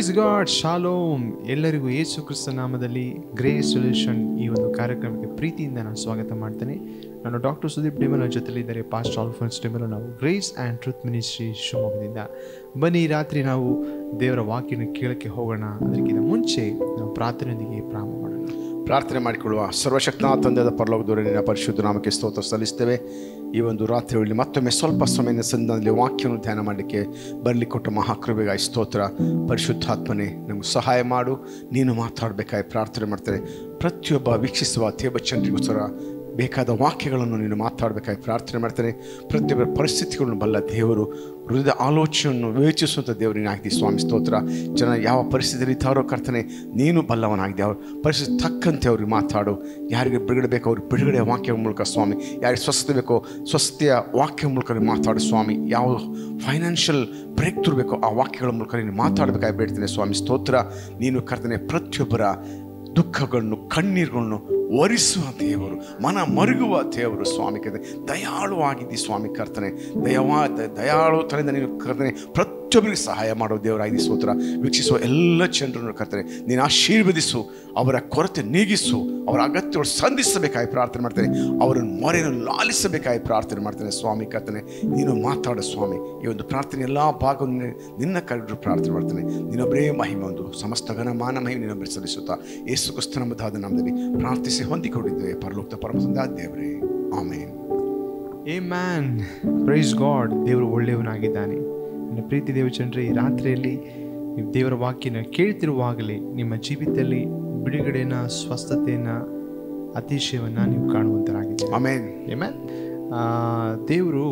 Praise God shalom ಎಲ್ಲರಿಗೂ ಯೇಸು ಕ್ರಿಸ್ತ ನಾಮದಲ್ಲಿ ಗ್ರೇ ಸೊಲ್ಯೂಷನ್ ಈ ಒಂದು ಕಾರ್ಯಕ್ರಮಕ್ಕೆ ಪ್ರೀತಿಯಿಂದ ನಾನು ಸ್ವಾಗತ ಮಾಡ್ತೇನೆ ನಾನು ಡಾಕ್ಟರ್ ಸುದೀಪ್ ಡಿಮನ ಜೊತೆಲಿದ್ದಾರೆ ಪಾಸ್ಟ್ ಆಲ್ಫನ್ಸ್ ಡಿಮಲು ನಾವು ಗ್ರೇಸ್ ಆ್ಯಂಡ್ ಟ್ರೂತ್ ಮಿನಿಸ್ಟ್ರಿ ಶಿವಮೊಗ್ಗದಿಂದ ಬನ್ನಿ ಈ ರಾತ್ರಿ ನಾವು ದೇವರ ವಾಕ್ಯನ ಕೇಳಕ್ಕೆ ಹೋಗೋಣ ಅದಕ್ಕಿಂತ ಮುಂಚೆ ನಾವು ಪ್ರಾರ್ಥನೆಯೊಂದಿಗೆ ಪ್ರಾರಂಭ ಮಾಡೋಣ ಪ್ರಾರ್ಥನೆ ಮಾಡಿಕೊಳ್ಳುವ ಸರ್ವಶಕ್ತನ ತಂದೆಯ ಪರಲೋಕದವರೇ ನಿನ್ನ ಪರಿಶುದ್ಧ ನಾಮಕ್ಕೆ ಸ್ತೋತ್ರ ಸಲ್ಲಿಸ್ತೇವೆ ಈ ಒಂದು ರಾತ್ರಿ ವೇಳೆ ಮತ್ತೊಮ್ಮೆ ಸ್ವಲ್ಪ ಸಮಯದ ಸಂದರ್ಭದಲ್ಲಿ ವಾಕ್ಯವನ್ನು ಧ್ಯಾನ ಮಾಡಲಿಕ್ಕೆ ಬರಲಿ ಕೊಟ್ಟ ಮಹಾಕೃಪೆಗಾಗಿ ಸ್ತೋತ್ರ ಪರಿಶುದ್ಧಾತ್ಮನೆ ನಮಗೆ ಸಹಾಯ ಮಾಡು ನೀನು ಮಾತಾಡಬೇಕಾಗಿ ಪ್ರಾರ್ಥನೆ ಮಾಡ್ತೇನೆ ಪ್ರತಿಯೊಬ್ಬ ವೀಕ್ಷಿಸುವ ತೇಬಚಂದ್ರಿಗೋಸ್ಕರ ಬೇಕಾದ ವಾಕ್ಯಗಳನ್ನು ನೀನು ಮಾತಾಡಬೇಕಾಗಿ ಪ್ರಾರ್ಥನೆ ಮಾಡ್ತೇನೆ ಪ್ರತಿಯೊಬ್ಬರ ಪರಿಸ್ಥಿತಿಗಳನ್ನು ಬಲ್ಲ ದೇವರು ಹೃದಯದ ಆಲೋಚನೆಯನ್ನು ವಿವೇಚಿಸುವಂಥ ದೇವರು ನೀನಾಗಿದೆ ಸ್ವಾಮಿ ಸ್ತೋತ್ರ ಜನ ಯಾವ ಪರಿಸ್ಥಿತಿಯಲ್ಲಿ ಇದ್ದಾರೋ ಕರ್ತನೆ ನೀನು ಬಲ್ಲವನಾಗಿದೆ ಅವ್ರ ಪರಿಸ್ಥಿತಿ ತಕ್ಕಂತೆ ಅವ್ರಿಗೆ ಮಾತಾಡು ಯಾರಿಗೆ ಬಿಡುಗಡೆ ಬೇಕೋ ಅವ್ರಿಗೆ ಬಿಡುಗಡೆ ವಾಕ್ಯ ಮೂಲಕ ಸ್ವಾಮಿ ಯಾರಿಗೆ ಸ್ವಸ್ಥತೆ ಬೇಕೋ ಸ್ವಸ್ಥತೆಯ ವಾಕ್ಯ ಮೂಲಕ ನೀನು ಮಾತಾಡು ಸ್ವಾಮಿ ಯಾವ ಫೈನಾನ್ಷಿಯಲ್ ಬ್ರೇಕ್ ಥ್ರೂ ಬೇಕೋ ಆ ವಾಕ್ಯಗಳ ಮೂಲಕ ನೀನು ಮಾತಾಡಬೇಕಾಗಿ ಬೇಡ್ತೇನೆ ಸ್ವಾಮಿ ಸ್ತೋತ್ರ ನೀನು ಕರ್ತನೆ ಪ್ರತಿಯೊಬ್ಬರ ದುಃಖಗಳನ್ನು ಕಣ್ಣೀರುಗಳನ್ನು ಒರಿಸುವ ದೇವರು ಮನ ಮರುಗುವ ದೇವರು ಸ್ವಾಮಿ ಕರ್ತನೆ ದಯಾಳುವಾಗಿದ್ದಿ ಸ್ವಾಮಿ ಕರ್ತನೆ ದಯವಾ ದ- ದಯಾಳುತನದಿಂದ ನೀನು ಕರ್ತನೆ ಪ್ರತಿಯೊಬ್ಬರಿಗೆ ಸಹಾಯ ಮಾಡೋ ದೇವರಾಗಿ ಸ್ತೋತ್ರ ವೀಕ್ಷಿಸುವ ಎಲ್ಲ ಜನರನ್ನು ಕರ್ತನೆ ನೀನು ಆಶೀರ್ವದಿಸು ಅವರ ಕೊರತೆ ನೀಗಿಸು ಅವರ ಅಗತ್ಯಗಳು ಸಂಧಿಸಬೇಕಾಗಿ ಪ್ರಾರ್ಥನೆ ಮಾಡ್ತೇನೆ ಅವರನ್ನು ಮೊರೆಯನ್ನು ಲಾಲಿಸಬೇಕಾಗಿ ಪ್ರಾರ್ಥನೆ ಮಾಡ್ತೇನೆ ಸ್ವಾಮಿ ಕರ್ತನೆ ನೀನು ಮಾತಾಡು ಸ್ವಾಮಿ ಈ ಒಂದು ಪ್ರಾರ್ಥನೆ ಎಲ್ಲ ಭಾಗವನ್ನು ನಿನ್ನ ಕರೆದು ಪ್ರಾರ್ಥನೆ ಮಾಡ್ತೇನೆ ನಿನ್ನೊಬ್ಬರೇ ಮಹಿಮೆ ಒಂದು ಸಮಸ್ತ ಘನ ಮಾನ ಮಹಿಮೆ ನಿನ್ನೊಬ್ಬರು ಸಲ್ಲಿಸುತ್ತಾ ಯೇಸು ಕ್ರಿಸ್ತ ನಮ್ಮದಾದ ನಾಮದಲ್ಲಿ ಪ್ರಾರ್ಥಿಸಿ ಹೊಂದಿಕೊಂಡಿದ್ದೇವೆ ಪರಲೋಕ ಪರಮಸಂದ ದೇವರೇ ಆಮೇನ್ ಏ ಮ್ಯಾನ್ ಪ್ರೈಸ್ ಗಾಡ್ ದೇವರು ಒಳ್ಳೆಯವನಾಗಿದ್ದಾನೆ ನನ್ನ ಪ್ರೀತಿ ದೇವಚಂದ್ರ ಈ ರಾತ್ರಿಯಲ್ಲಿ ನೀವು ದೇವರ ವಾಕ್ಯನ ಕೇಳ್ತಿರುವಾಗಲೇ ನಿಮ್ಮ ಜೀವಿತದಲ್ಲಿ ಬಿಡುಗಡೆನ ಸ್ವಸ್ಥತೆಯನ್ನ ಅತಿಶಯವನ್ನ ನೀವು ಕಾಣುವಂತರಾಗಿದ್ದೀರಿ ಆಮೇನ್ ಏಮ್ಯಾನ್ ದೇವರು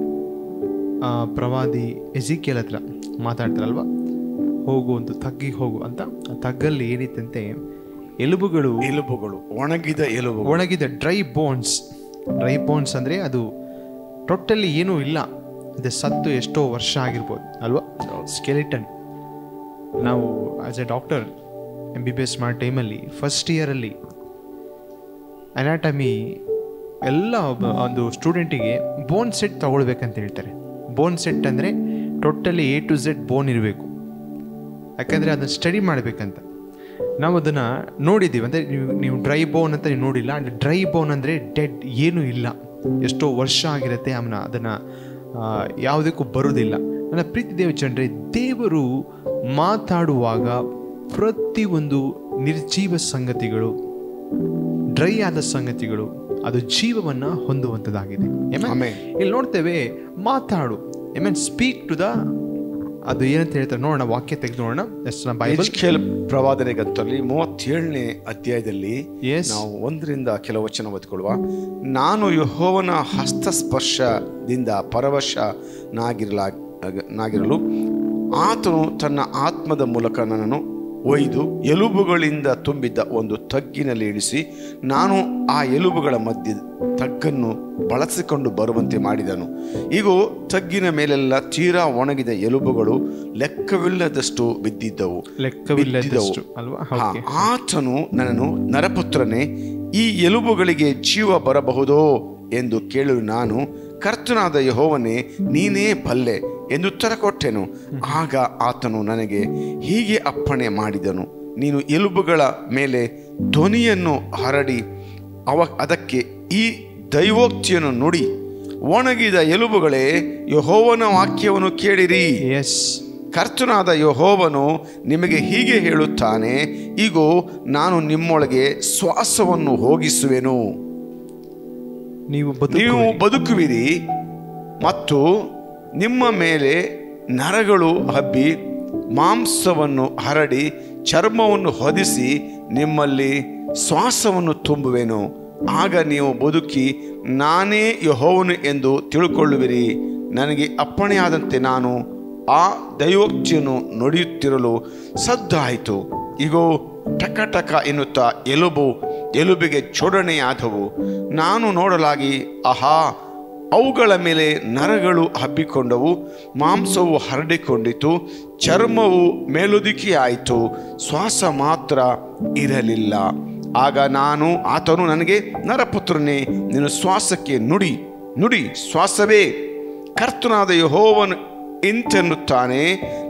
ಆ, ಪ್ರವಾದಿ ಎಜಿಕೆಲ್ ಹತ್ರ ಮಾತಾಡ್ತಾರಲ್ವ ಹೋಗು ಒಂದು ತಗ್ಗಿಗೆ ಹೋಗು ಅಂತ ಆ ತಗ್ಗಲ್ಲಿ ಏನಿತ್ತಂತೆ ಎಲುಬುಗಳು ಎಲುಬುಗಳು ಒಣಗಿದ ಎಲುಬುಗಳು ಒಣಗಿದ ಡ್ರೈ ಬೋನ್ಸ್ ಡ್ರೈ ಬೋನ್ಸ್ ಅಂದರೆ ಅದು ಟೋಟಲಿ ಏನೂ ಇಲ್ಲ ಅದು ಸತ್ತು ಎಷ್ಟೋ ವರ್ಷ ಆಗಿರ್ಬೋದು ಅಲ್ವಾ ಸ್ಕೆಲಿಟನ್ ನಾವು as a doctor M B B S ಮಾಡೋ ಟೈಮಲ್ಲಿ ಫಸ್ಟ್ ಇಯರಲ್ಲಿ ಅನಾಟಮಿ ಎಲ್ಲ ಒಬ್ಬ- ಒಂದು ಸ್ಟೂಡೆಂಟಿಗೆ ಬೋನ್ ಸೆಟ್ ತಗೊಳ್ಬೇಕಂತ ಹೇಳ್ತಾರೆ ಬೋನ್ ಸೆಟ್ ಅಂದರೆ totally A to Z bone ಇರಬೇಕು ಯಾಕಂದರೆ ಅದನ್ನು ಸ್ಟಡಿ ಮಾಡಬೇಕಂತ ನಾವು ಅದನ್ನು ನೋಡಿದ್ದೀವಿ ಅಂದರೆ ನೀವು ನೀವು ಡ್ರೈ ಬೋನ್ ಅಂತ ನೀವು ನೋಡಿಲ್ಲ ಅಂದರೆ ಡ್ರೈ ಬೋನ್ ಅಂದರೆ ಡೆಡ್ ಏನೂ ಇಲ್ಲ ಎಷ್ಟೋ ವರ್ಷ ಆಗಿರುತ್ತೆ ಅವನ ಅದನ್ನು ಯಾವುದಕ್ಕೂ ಬರೋದಿಲ್ಲ ನನ್ನ ಪ್ರೀತಿ ದೇವ ಜನರೇ ದೇವರು ಮಾತಾಡುವಾಗ ಪ್ರತಿಯೊಂದು ನಿರ್ಜೀವ ಸಂಗತಿಗಳು ಡ್ರೈ ಆದ ಸಂಗತಿಗಳು ಅದು ಜೀವವನ್ನ ಹೊಂದುವಂಥದ್ದಾಗಿದೆ Amen? Amen. ಇಲ್ಲಿ ನೋಡ್ತೇವೆ ಮಾತಾಡು I mean speak to the ಅದು ಏನಂತ ಹೇಳ್ತಾರೆ ನೋಡೋಣ ವಾಕ್ಯ ತೆಗೆದು ನೋಡೋಣ ಎಷ್ಟು ಬೈಬಲ್ ಎಜ್ಕೇಲ್ ಪ್ರವಾದನೆ ಗ್ರಂಥದಲ್ಲಿ ಮೂವತ್ತೇಳನೇ ಅಧ್ಯಾಯದಲ್ಲಿ Yes. ನಾವು ಒಂದರಿಂದ ಕೆಲವು ವಚನ ಓದಿಕೊಳ್ಳುವ ನಾನು ಯಹೋವನ ಹಸ್ತಸ್ಪರ್ಶದಿಂದ ಪರವಶನಾಗಿರಲಾ ನಾಗಿರಲು ಆತನು ತನ್ನ ಆತ್ಮದ ಮೂಲಕ ನನ್ನನ್ನು ಒಯ್ದು ಎಲುಬುಗಳಿಂದ ತುಂಬಿದ್ದ ಒಂದು ತಗ್ಗಿನಲ್ಲಿ ಇಳಿಸಿ ನಾನು ಆ ಎಲುಬುಗಳ ಮಧ್ಯೆ ತಗ್ಗನ್ನು ಬಳಸಿಕೊಂಡು ಬರುವಂತೆ ಮಾಡಿದನು ಈಗ ತಗ್ಗಿನ ಮೇಲೆಲ್ಲ ತೀರಾ ಒಣಗಿದ ಎಲುಬುಗಳು ಲೆಕ್ಕವಿಲ್ಲದಷ್ಟು ಬಿದ್ದಿದ್ದವು ಲೆಕ್ಕವಿಲ್ಲದಷ್ಟು ಬಿದ್ದಿದ್ದವು. ಅಲ್ವಾ ಹಾ, ಓಕೆ ಆತನು ನನ್ನನ್ನು ನರಪುತ್ರನೇ ಈ ಎಲುಬುಗಳಿಗೆ ಜೀವ ಬರಬಹುದೋ ಎಂದು ಕೇಳಲು ನಾನು ಕರ್ತನಾದ ಯಹೋವನೇ ನೀನೇ ಬಲ್ಲೆ ಎಂದು ಉತ್ತರ ಕೊಟ್ಟೆನು ಆಗ ಆತನು ನನಗೆ ಹೀಗೆ ಅಪ್ಪಣೆ ಮಾಡಿದನು ನೀನು ಎಲುಬುಗಳ ಮೇಲೆ ಧ್ವನಿಯನ್ನು ಹರಡಿ ಅವ ಅದಕ್ಕೆ ಈ ದೈವೋಕ್ತಿಯನ್ನು ನುಡಿ ಒಣಗಿದ ಎಲುಬುಗಳೇ ಯಹೋವನ ವಾಕ್ಯವನ್ನು ಕೇಳಿರಿ ಎಸ್ ಕರ್ತನಾದ ಯಹೋವನು ನಿಮಗೆ ಹೀಗೆ ಹೇಳುತ್ತಾನೆ ಈಗೋ ನಾನು ನಿಮ್ಮೊಳಗೆ ಶ್ವಾಸವನ್ನು ಹೋಗಿಸುವೆನು ನೀವು ಬದುಕು ನೀವು ಬದುಕುವಿರಿ ಮತ್ತು ನಿಮ್ಮ ಮೇಲೆ ನರಗಳು ಹಬ್ಬಿ ಮಾಂಸವನ್ನು ಹರಡಿ ಚರ್ಮವನ್ನು ಹೊದಿಸಿ ನಿಮ್ಮಲ್ಲಿ ಶ್ವಾಸವನ್ನು ತುಂಬುವೆನು ಆಗ ನೀವು ಬದುಕಿ ನಾನೇ ಯಹೋವನು ಎಂದು ತಿಳ್ಕೊಳ್ಳುವಿರಿ ನನಗೆ ಅಪ್ಪಣೆಯಾದಂತೆ ನಾನು ಆ ದೈವೋಕ್ತಿಯನ್ನು ನುಡಿಯುತ್ತಿರಲು ಸದ್ದಾಯಿತು ಇಗೋ ಟಕ ಟಕ ಎನ್ನುತ್ತಾ ಎಲುಬು ಎಲುಬಿಗೆ ಜೋಡಣೆಯಾದವು ನಾನು ನೋಡಲಾಗಿ ಆಹಾ ಅವುಗಳ ಮೇಲೆ ನರಗಳು ಹಬ್ಬಿಕೊಂಡವು ಮಾಂಸವು ಹರಡಿಕೊಂಡಿತು ಚರ್ಮವು ಮೇಲುದಿಕೆಯಾಯಿತು ಶ್ವಾಸ ಮಾತ್ರ ಇರಲಿಲ್ಲ ಆಗ ನಾನು ಆತನು ನನಗೆ ನರಪುತ್ರನೇ ನೀನು ಶ್ವಾಸಕ್ಕೆ ನುಡಿ ನುಡಿ ಶ್ವಾಸವೇ ಕರ್ತನಾದ ಯಹೋವನು ಇಂತೆನ್ನುತ್ತಾನೆ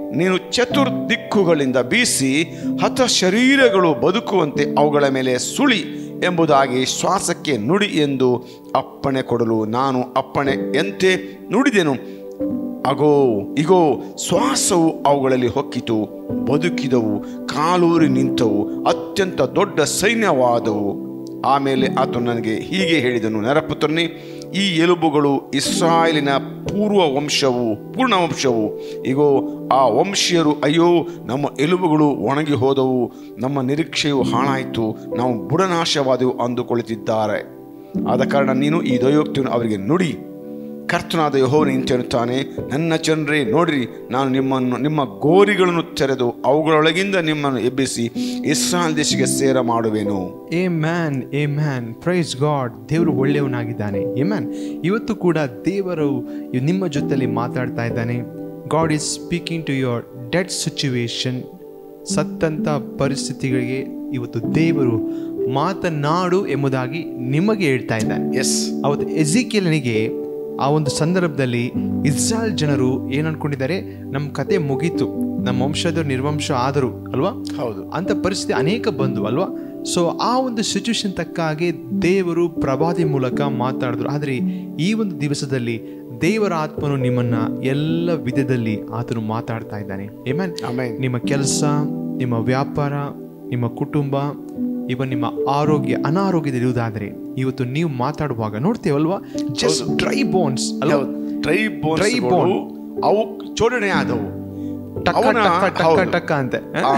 ನೀನು ಚತುರ್ದಿಕ್ಕುಗಳಿಂದ ಬೀಸಿ ಹತ ಶರೀರಗಳು ಬದುಕುವಂತೆ ಅವುಗಳ ಮೇಲೆ ಸುಳಿ ಎಂಬುದಾಗಿ ಶ್ವಾಸಕ್ಕೆ ನುಡಿ ಎಂದು ಅಪ್ಪಣೆ ಕೊಡಲು ನಾನು ಅಪ್ಪಣೆ ಎಂತೆ ನುಡಿದೆನು ಅಗೋ ಇಗೋ ಶ್ವಾಸವು ಅವುಗಳಲ್ಲಿ ಹೊಕ್ಕಿತು ಬದುಕಿದವು ಕಾಲೂರಿ ನಿಂತವು ಅತ್ಯಂತ ದೊಡ್ಡ ಸೈನ್ಯವಾದವು ಆಮೇಲೆ ಆತ ನನಗೆ ಹೀಗೆ ಹೇಳಿದನು ನರಪುತ್ರನೇ ಈ ಎಲುಬುಗಳು ಇಸ್ರಾಯೇಲಿನ ಪೂರ್ವ ವಂಶವು ಪೂರ್ಣ ವಂಶವು ಇಗೋ ಆ ವಂಶೀಯರು ಅಯ್ಯೋ ನಮ್ಮ ಎಲುಬುಗಳು ಒಣಗಿ ಹೋದವು ನಮ್ಮ ನಿರೀಕ್ಷೆಯು ಹಾಳಾಯಿತು ನಾವು ಬುಡನಾಶವಾದೆವು ಅಂದುಕೊಳ್ಳುತ್ತಿದ್ದಾರೆ ಆದ ಕಾರಣ ನೀನು ಈ ದಯೋಕ್ತಿಯನ್ನು ಅವರಿಗೆ ನುಡಿ ಕರ್ತನಾದ ಯಹೋವನು ಇಂತೆನ್ನುತ್ತಾನೆ ನನ್ನ ಜನರೇ ನೋಡಿರಿ ನಾನು ನಿಮ್ಮನ್ನು ನಿಮ್ಮ ಗೋರಿಗಳನ್ನು ತೆರೆದು ಅವುಗಳೊಳಗಿಂದ ನಿಮ್ಮನ್ನು ಎಬ್ಬಿಸಿ ಇಸ್ರಾಯಲ್ ದೇಶಕ್ಕೆ ಸೇರ ಮಾಡುವೆನು a man A man praise God ದೇವರು ಒಳ್ಳೆಯವನಾಗಿದ್ದಾನೆ ಎ ಮ್ಯಾನ್ ಇವತ್ತು ಕೂಡ ದೇವರು ಇವ್ ನಿಮ್ಮ ಜೊತೆಲಿ ಮಾತಾಡ್ತಾ ಇದ್ದಾನೆ God is speaking to your dead situation ಸತ್ತಂತ ಪರಿಸ್ಥಿತಿಗಳಿಗೆ ಇವತ್ತು ದೇವರು ಮಾತನಾಡು ಎಂಬುದಾಗಿ ನಿಮಗೆ ಹೇಳ್ತಾ ಇದ್ದಾನೆ ಎಸ್ ಅವತ್ತು ಎಜಿಕೆಲನಿಗೆ ಆ ಒಂದು ಸಂದರ್ಭದಲ್ಲಿ ಇಸ್ರಾಯಲ್ ಜನರು ಏನ್ ಅನ್ಕೊಂಡಿದ್ದಾರೆ ನಮ್ಮ ಕತೆ ಮುಗೀತು ನಮ್ಮ ವಂಶದವ್ರು ನಿರ್ವಂಶ ಆದರು ಅಲ್ವಾ ಹೌದು ಅಂತ ಪರಿಸ್ಥಿತಿ ಅನೇಕ ಬಂದು ಅಲ್ವಾ ಸೊ ಆ ಒಂದು ಸಿಚುವೇಶನ್ ತಕ್ಕ ಹಾಗೆ ದೇವರು ಪ್ರವಾದಿ ಮೂಲಕ ಮಾತಾಡಿದ್ರು ಆದರೆ ಈ ಒಂದು ದಿವಸದಲ್ಲಿ ದೇವರ ಆತ್ಮನು ನಿಮ್ಮನ್ನ ಎಲ್ಲ ವಿಧದಲ್ಲಿ ಆತನು ಮಾತಾಡ್ತಾ ಇದ್ದಾನೆ ಏಮನ್ ಆಮೇನ್ ನಿಮ್ಮ ಕೆಲಸ ನಿಮ್ಮ ವ್ಯಾಪಾರ ನಿಮ್ಮ ಕುಟುಂಬ ಇವನ್ ನಿಮ್ಮ ಆರೋಗ್ಯ ಅನಾರೋಗ್ಯದಲ್ಲಿರುವುದಾದರೆ ಇವತ್ತು ನೀವು ಮಾತಾಡುವಾಗ ನೋಡ್ತೇವಲ್ವಾ ಜಸ್ಟ್ ಡ್ರೈ ಬೋನ್ಸ್ ಅಲ್ವಾ ಡ್ರೈ Dry ಬೋನ್ಸ್ bone. ಅವು ಜೋಡಣೆ ಆದವು ಟಕ್ಕ ಅವನ- ಟಕ್ಕ ಟಕ್ಕ ಹೌದು. ಟಕ್ಕ ಅಂತೆ ಆ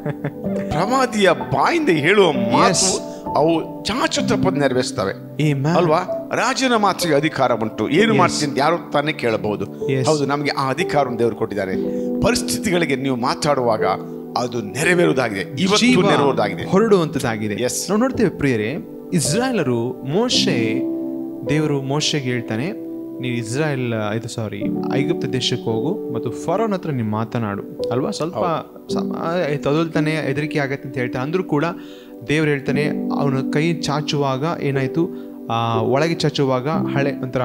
ಪ್ರವಾದಿಯ ಬಾಯಿಂದ ಹೇಳುವ ಮಾತು ಅವು ಚಾಚು ತಪ್ಪದ ನೆರವೇರಿಸ್ತವೆ Amen. ಅಲ್ವಾ ರಾಜನ ಮಾತಿಗೆ ಅಧಿಕಾರ ಉಂಟು ಏನು ಮಾಡ್ತೀನಿ ಅಂತ ಯಾರು ತಾನೇ ಕೇಳಬಹುದು Yes. ಹೌದು ನಮಗೆ ಆ ಅಧಿಕಾರವನ್ನು ದೇವರು ಕೊಟ್ಟಿದ್ದಾರೆ ಪರಿಸ್ಥಿತಿಗಳಿಗೆ ನೀವು ಮಾತಾಡುವಾಗ ಅದು ನೆರವೇರುವುದಾಗಿದೆ ಇವತ್ತು ಜೀವ ನೆರವೇರುವುದಾಗಿದೆ ಹೊರಡುವಂಥದ್ದಾಗಿದೆ Yes. ನಾವು ನೋಡ್ತೇವೆ ಪ್ರಿಯರೇ ಇಸ್ರಾಯೇಲರು ಮೋಶೆ ದೇವರು ಮೋಶೆಗೆ ಹೇಳ್ತಾನೆ ನೀನು ಇಸ್ರಾಯೇಲ್ ಇದು ಸಾರಿ ಐಗುಪ್ತ ದೇಶಕ್ಕೆ ಹೋಗು ಮತ್ತು ಫರೋನ್ ಹತ್ರ ನೀನು ಮಾತನಾಡು ಅಲ್ವಾ ಸ್ವಲ್ಪ ಸಮ- ಆ, ತೊದಲ್ತಾನೆ ಹೆದರಿಕೆ ಆಗತ್ತೆ ಅಂತ ಹೇಳ್ತಾನೆ ಅಂದ್ರೂ ಕೂಡ ದೇವ್ರು ಹೇಳ್ತಾನೆ ಅವನ ಕೈ ಚಾಚುವಾಗ ಏನಾಯ್ತು ಆ, ಒಳಗೆ ಚಾಚುವಾಗ ಹಳೆ ಒಂಥರ